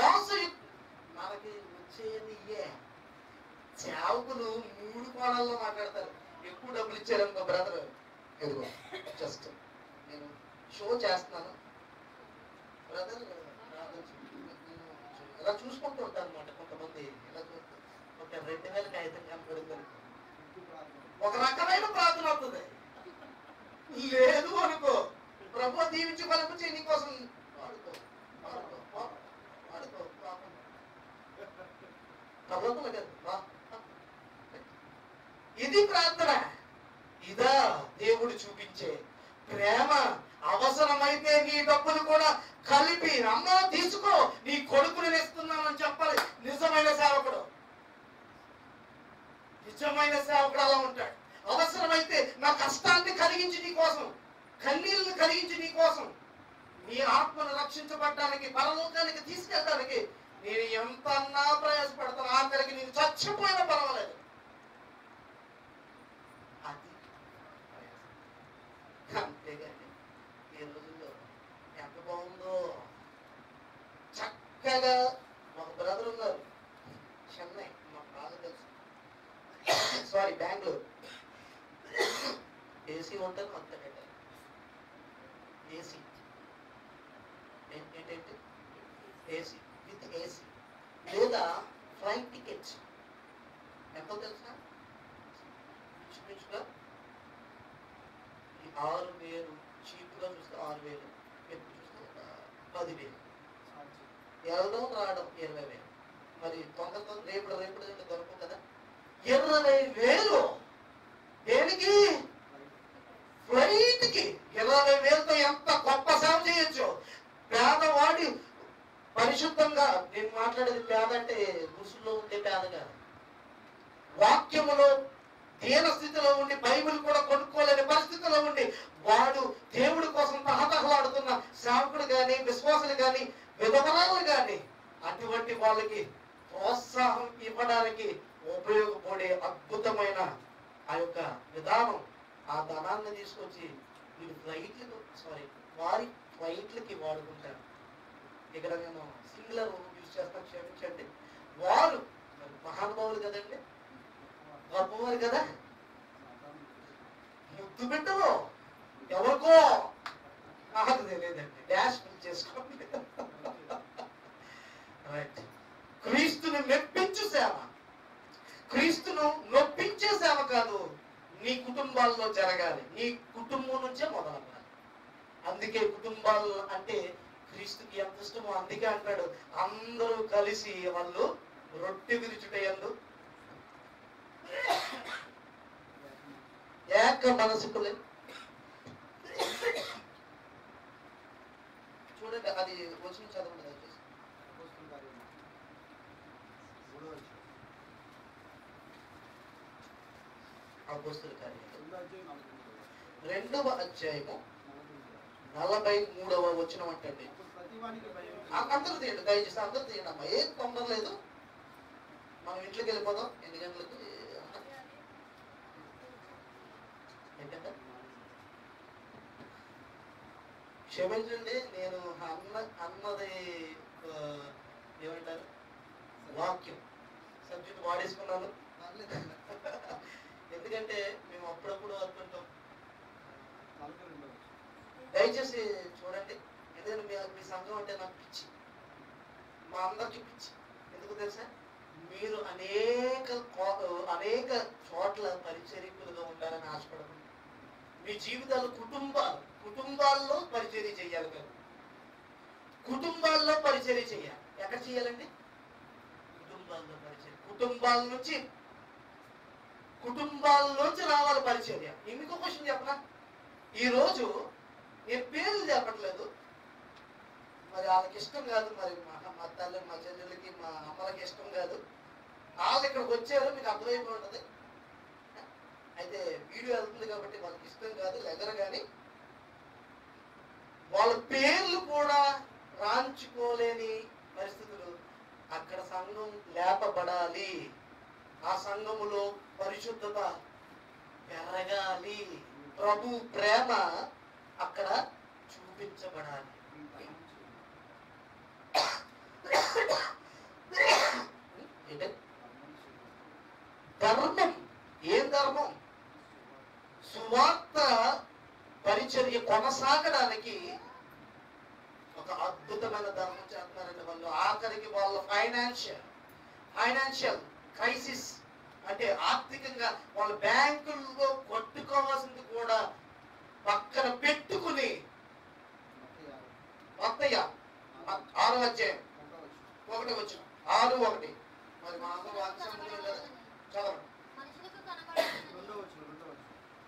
ఛానల్లో మాట్లాడతారు ఎక్కువ డబ్బులు ఇచ్చారనుకో బ్రదర్ ఎదుగో జస్ట్ నేను షో చేస్తున్నాను బ్రదర్ ఇలా చూసుకుంటూ ఉంటారు అనమాట కొంతమంది ఇలా చూస్తూ ఒక రెండు వేల కాగితం కనపడింది అనుకో ఒక రకమైన ప్రార్థన అవుతుంది లేదు అనుకో ప్రభు దీవించి బలపు చేయి నీకోసం వాడుకో వాడుకో వా- వాడుకో పాపం. ప్రభుత్వం లేదు వా. ఇది ప్రార్థన ఇదా దేవుడు చూపించే ప్రేమ అవసరమైతే నీ డబ్బులు కూడా కలిపి అమ్మా తీసుకో నీ కొడుకుని ఇస్తున్నానని చెప్పాలి నిజమైన సేవకుడు నిజమైన సేవకుడు అలా ఉంటాడు అవసరమైతే నా కష్టాన్ని కలిగించి నీ కోసం కన్నీళ్ళని కలిగించి నీ కోసం నీ ఆత్మను రక్షించబడడానికి పరలోకానికి తీసుకెళ్ళడానికి నేను ఎంత అన్నా ప్రయాసపడతాను ఆఖరికి నేను చచ్చిపోయినా పర్వాలేదు అది ప్రయాసం. అంతేగాని ఈ రోజుల్లో ఎంత బాగుందో చక్కగా ఒక బ్రదర్ ఉన్నారు చెన్నై మాకు బాగా తెలుసు సారీ బెంగళూరు ఏసీ ఉంటుంది మొత్తం ఏసీ ఏంటంటే ఏసీ విత్ ఏసీ లేదా ఫ్లైట్ టికెట్స్ ఎంతో తెలుసా ఇంచుమించుగా ఈ ఆరు వేలు చీప్గా చూస్తే ఆరు వేలు ఎక్కువ చూస్తే ఒక పదివేలు వెళ్ళడం రావడం ఇరవై వేలు మరి తొందర తొందర రేపు రేపు అంటే దొరకవు కదా ఇరవై వేలు దేనికి ఫ్లైట్ కి ఇరవై వేలతో ఎంత గొప్ప సేవ చేయొచ్చు పేదవాడి పరిశుద్ధంగా నేను మాట్లాడేది పేద అంటే గుసుల్లో ఉండే పేద కాదు వాక్యములో దీన స్థితిలో ఉండి బైబిల్ కూడా కొనుక్కోలేని పరిస్థితిలో ఉండి వాడు దేవుడి కోసం తహతహలాడుతున్న సేవకుడు గాని విశ్వాసులు గాని విధవరాలు గాని అటువంటి వాళ్ళకి ప్రోత్సాహం ఇవ్వడానికి ఉపయోగపడే అద్భుతమైన ఆ యొక్క విధానం ఆ ధనాన్ని తీసుకొచ్చి వీడు ఫ్లైట్లకు సారీ వారి ఫ్లైట్లకి వాడుకుంటారు ఇక్కడ నేను సింగులర్ యూజ్ చేస్తాను క్షమించండి వారు మరి మహానుభావులు కదండి గొప్పవారు కదా ముద్దు బిడ్డలు ఎవరికో నాకు తెలియదండి డాష్ చేసుకోండి రైట్ క్రీస్తుని మెప్పించు సేవ క్రీస్తును నొప్పించే సేవ కాదు నీ కుటుంబాల్లో జరగాలి నీ కుటుంబం నుంచే మొదలవ్వాలి అందుకే కుటుంబాలు అంటే క్రీస్తుకి ఎంత ఇష్టమో అందుకే అంటాడు అందరూ కలిసి వాళ్ళు రొట్టె విరుచుటయందు ఏక మనసుకులే చూడండి అది వచ్చిన చదవండి దయచేసి అపోస్తుల కార్యాలు రెండవ అధ్యాయము నలభై మూడవ వచనం అంటండి ప్రతివానికి భయం ఆ- అందరూ తీయండి దయచేసి అందరూ తీయండి అమ్మా ఏం తొందర లేదు మనం ఇంట్లోకి వెళ్ళిపోదాం ఎన్ని గంటలకి ఏంటంటే క్షమించండి నేను అన్న అన్నది ఆ, ఏమంటారు వాక్యం సబ్జెక్ట్ వాడేసుకున్నాను ఎందుకంటే మేము అప్పుడప్పుడు అనుకుంటాం నలభై రెండవ దయచేసి చూడండి ఎందుకంటే మీ మీ సంఘం అంటే నాకు పిచ్చి మా అందరికి పిచ్చి ఎందుకు తెలుసా మీరు అనేక కో- అనేక చోట్ల పరిచరికులుగా ఉండాలని ఆశపడుతుంది మీ జీవితాలు కుటుంబాలు కుటుంబాల్లో పరిచర్య చేయాలి మీరు కుటుంబాల్లో పరిచర్య చేయాలి ఎక్కడ చేయాలండి కుటుంబాల్లో పరిచర్య కుటుంబాల నుంచి కుటుంబాల నుంచి రావాలి పరిచర్య ఇంకో క్వశ్చన్ చెప్పనా ఈ రోజు నేను పేర్లు చెప్పట్లేదు మరి వాళ్ళకి ఇష్టం కాదు మరి మా మా తల్లి మా చెల్లెలకి మా అమ్మలకి ఇష్టం కాదు వాళ్ళు ఇక్కడికి వచ్చారు మీకు అర్థమైపోయి ఉంటుంది అయితే వీడియో వెళ్తుంది కాబట్టి వాళ్ళకి ఇష్టం కాదు లెగరు కానీ వాళ్ళ పేర్లు కూడా రాంచుకోలేని పరిస్థితులు అక్కడ సంఘం లేపబడాలి ఆ సంఘములో పరిశుద్ధత పెరగాలి ప్రభు ప్రేమ అక్కడ చూపించబడాలి ఏంటంటే ధర్మం ఏం ధర్మం అద్భుతమైన ధర్మం చేస్తున్నారండి వాళ్ళు ఆఖరికి వాళ్ళ ఫైనాన్షియల్ ఫైనాన్షియల్ క్రైసిస్ అంటే ఆర్థికంగా వాళ్ళ బ్యాంకుల్లో కొట్టుకోవాల్సింది కూడా పక్కన పెట్టుకుని వత్తయ్య ఆరు అధ్యాయం ఒకటి వచ్చిన ఆరు ఒకటి మరి మా అందరూ వాక్యం లేదా చదవండి మనుషులకు కనబడాలని రెండో వచ్చిన రెండో వచ్చిన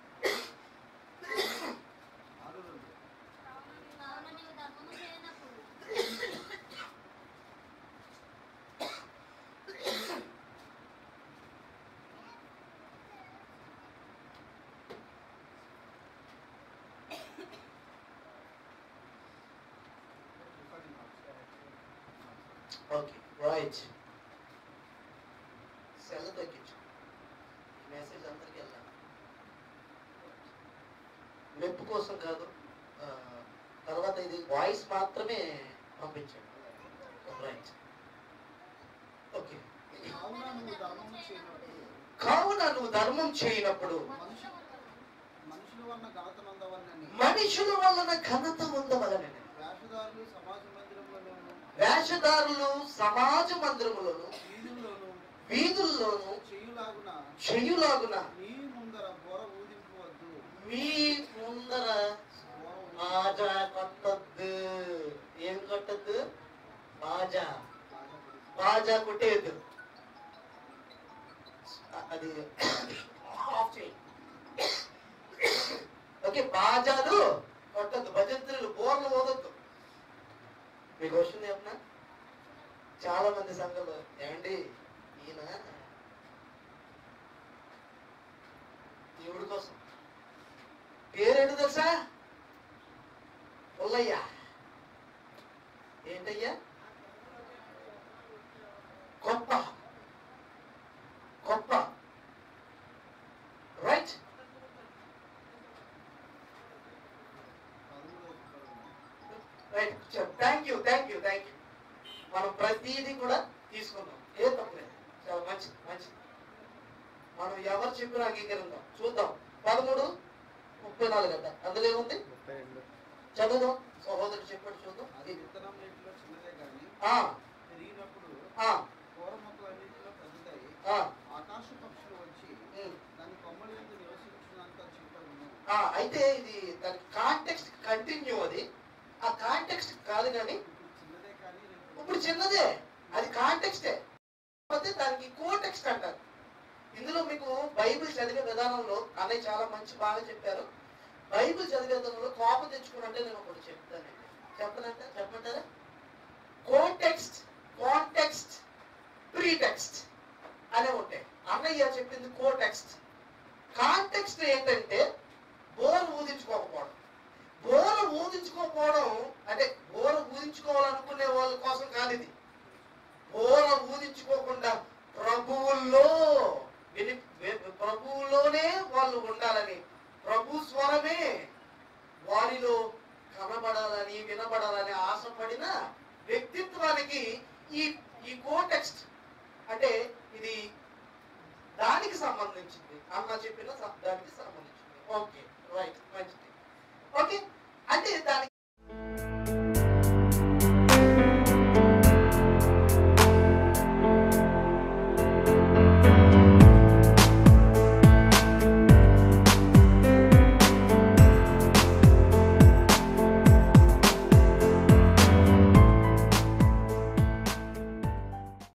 ఆరు రెండు కావున నీవు ధర్మము చేయనప్పుడు ఓకే రైట్ సెల్ తగ్గించు ఈ మెసేజ్ అందరికి వెళ్ళాలి మెప్పు కోసం కాదు ఆ, తర్వాత ఇది వాయిస్ మాత్రమే పంపించండి రైట్ ఓకే కావున నువ్వు ధర్మము చేయనప్పుడు కావున నువ్వు ధర్మం చేయనప్పుడు మనుషు మనుషుల వలన ఘనత నొందవలనని మనుషుల వలన ఘనత ఉండవలనని వేషధారులు సమాజ మందిరంలోను వేషధారులు సమాజ మందిరములోను వీధుల్లోను వీధుల్లోను చేయులాగున చెయ్యులాగున నీ ముందర బోర ఊదింపవద్దు మీ ముందర బోర ఊదింపు- బాజా కొట్టద్దు ఏం కొట్టద్దు బాజా బాజా కొట్టేయద్దు అది ఆఫ్ చేయి ఓకే బాజాలు కొట్టద్దు భజంత్రులు బోర్లు ఓదొద్దు మీకు వస్తుంది ఏమన్నా చాలా మంది సంఘంలో ఏమండి ఈయన దేవుడి కోసం పేరేంటి తెలుసా పుల్లయ్య ఏంటయ్యా గొప్ప గొప్ప రైట్ పదమూడవ వచనం. Right thank you thank you thank you మనం ప్రతిదీ కూడా తీసుకుందాం ఏ తప్పలేదు చాలా మంచిది మంచిది మనం ఎవరు చెప్పినా అంగీకరిద్దాం చూద్దాం పదమూడు ముప్పై నాలుగు అంట అందులో ఏముంది చదువుదాం సహోదరుడు చెప్పాడు చూద్దాం అది విత్తనం నీటిలో చిన్నదే కానీ ఆ, పెరిగినప్పుడు ఆ, కూర మొక్కలన్నింటిలో పెద్దదై ఆ, ఆకాశ పక్షులు వచ్చి ఉమ్. దాని కొమ్మల ఎందు నివసించినంత చెప్పను ఆ, అయితే ఇది దాని కాంటెక్స్ట్ కంటిన్యూ అది ఆ కాంటెక్స్ట్ కాదు కానీ ఇప్పుడు చిన్నదే కానీ రేపు ఇప్పుడు చిన్నదే అది కాంటెక్స్టే కాకపోతే దానికి కోటెక్స్ట్ అంటారు ఇందులో మీకు బైబిల్ చదివే విధానంలో అన్నయ్య చాలా మంచి బాగా చెప్పారు బైబిల్ చదివే విధానంలో కోపం తెచ్చుకున్నంటే నేను ఒకటి చెప్తానండి చెప్పనంట చెప్పంటారా కోటెక్స్ట్ కాంటెక్స్ట్ ప్రీటెక్స్ట్ అనే ఉంటాయి అన్నయ్య చెప్పింది కోటెక్స్ట్ కాంటెక్స్ట్ ఏంటంటే బోర్ ఊదించుకోకపోవడం బోర ఊదించుకోకపోవడం అంటే బోర ఊదించుకోవాలనుకునే వాళ్ళ కోసం కాదు ఇది బోర ఊదించుకోకుండా ప్రభువుల్లో విని- వి- ప్రభువులోనే వాళ్ళు ఉండాలని ప్రభు స్వరమే వారిలో కనబడాలని వినబడాలని ఆశపడిన వ్యక్తిత్వానికి ఈ ఈ కోటెక్స్ట్ అంటే ఇది దానికి సంబంధించింది అన్న చెప్పిన స- దానికి స-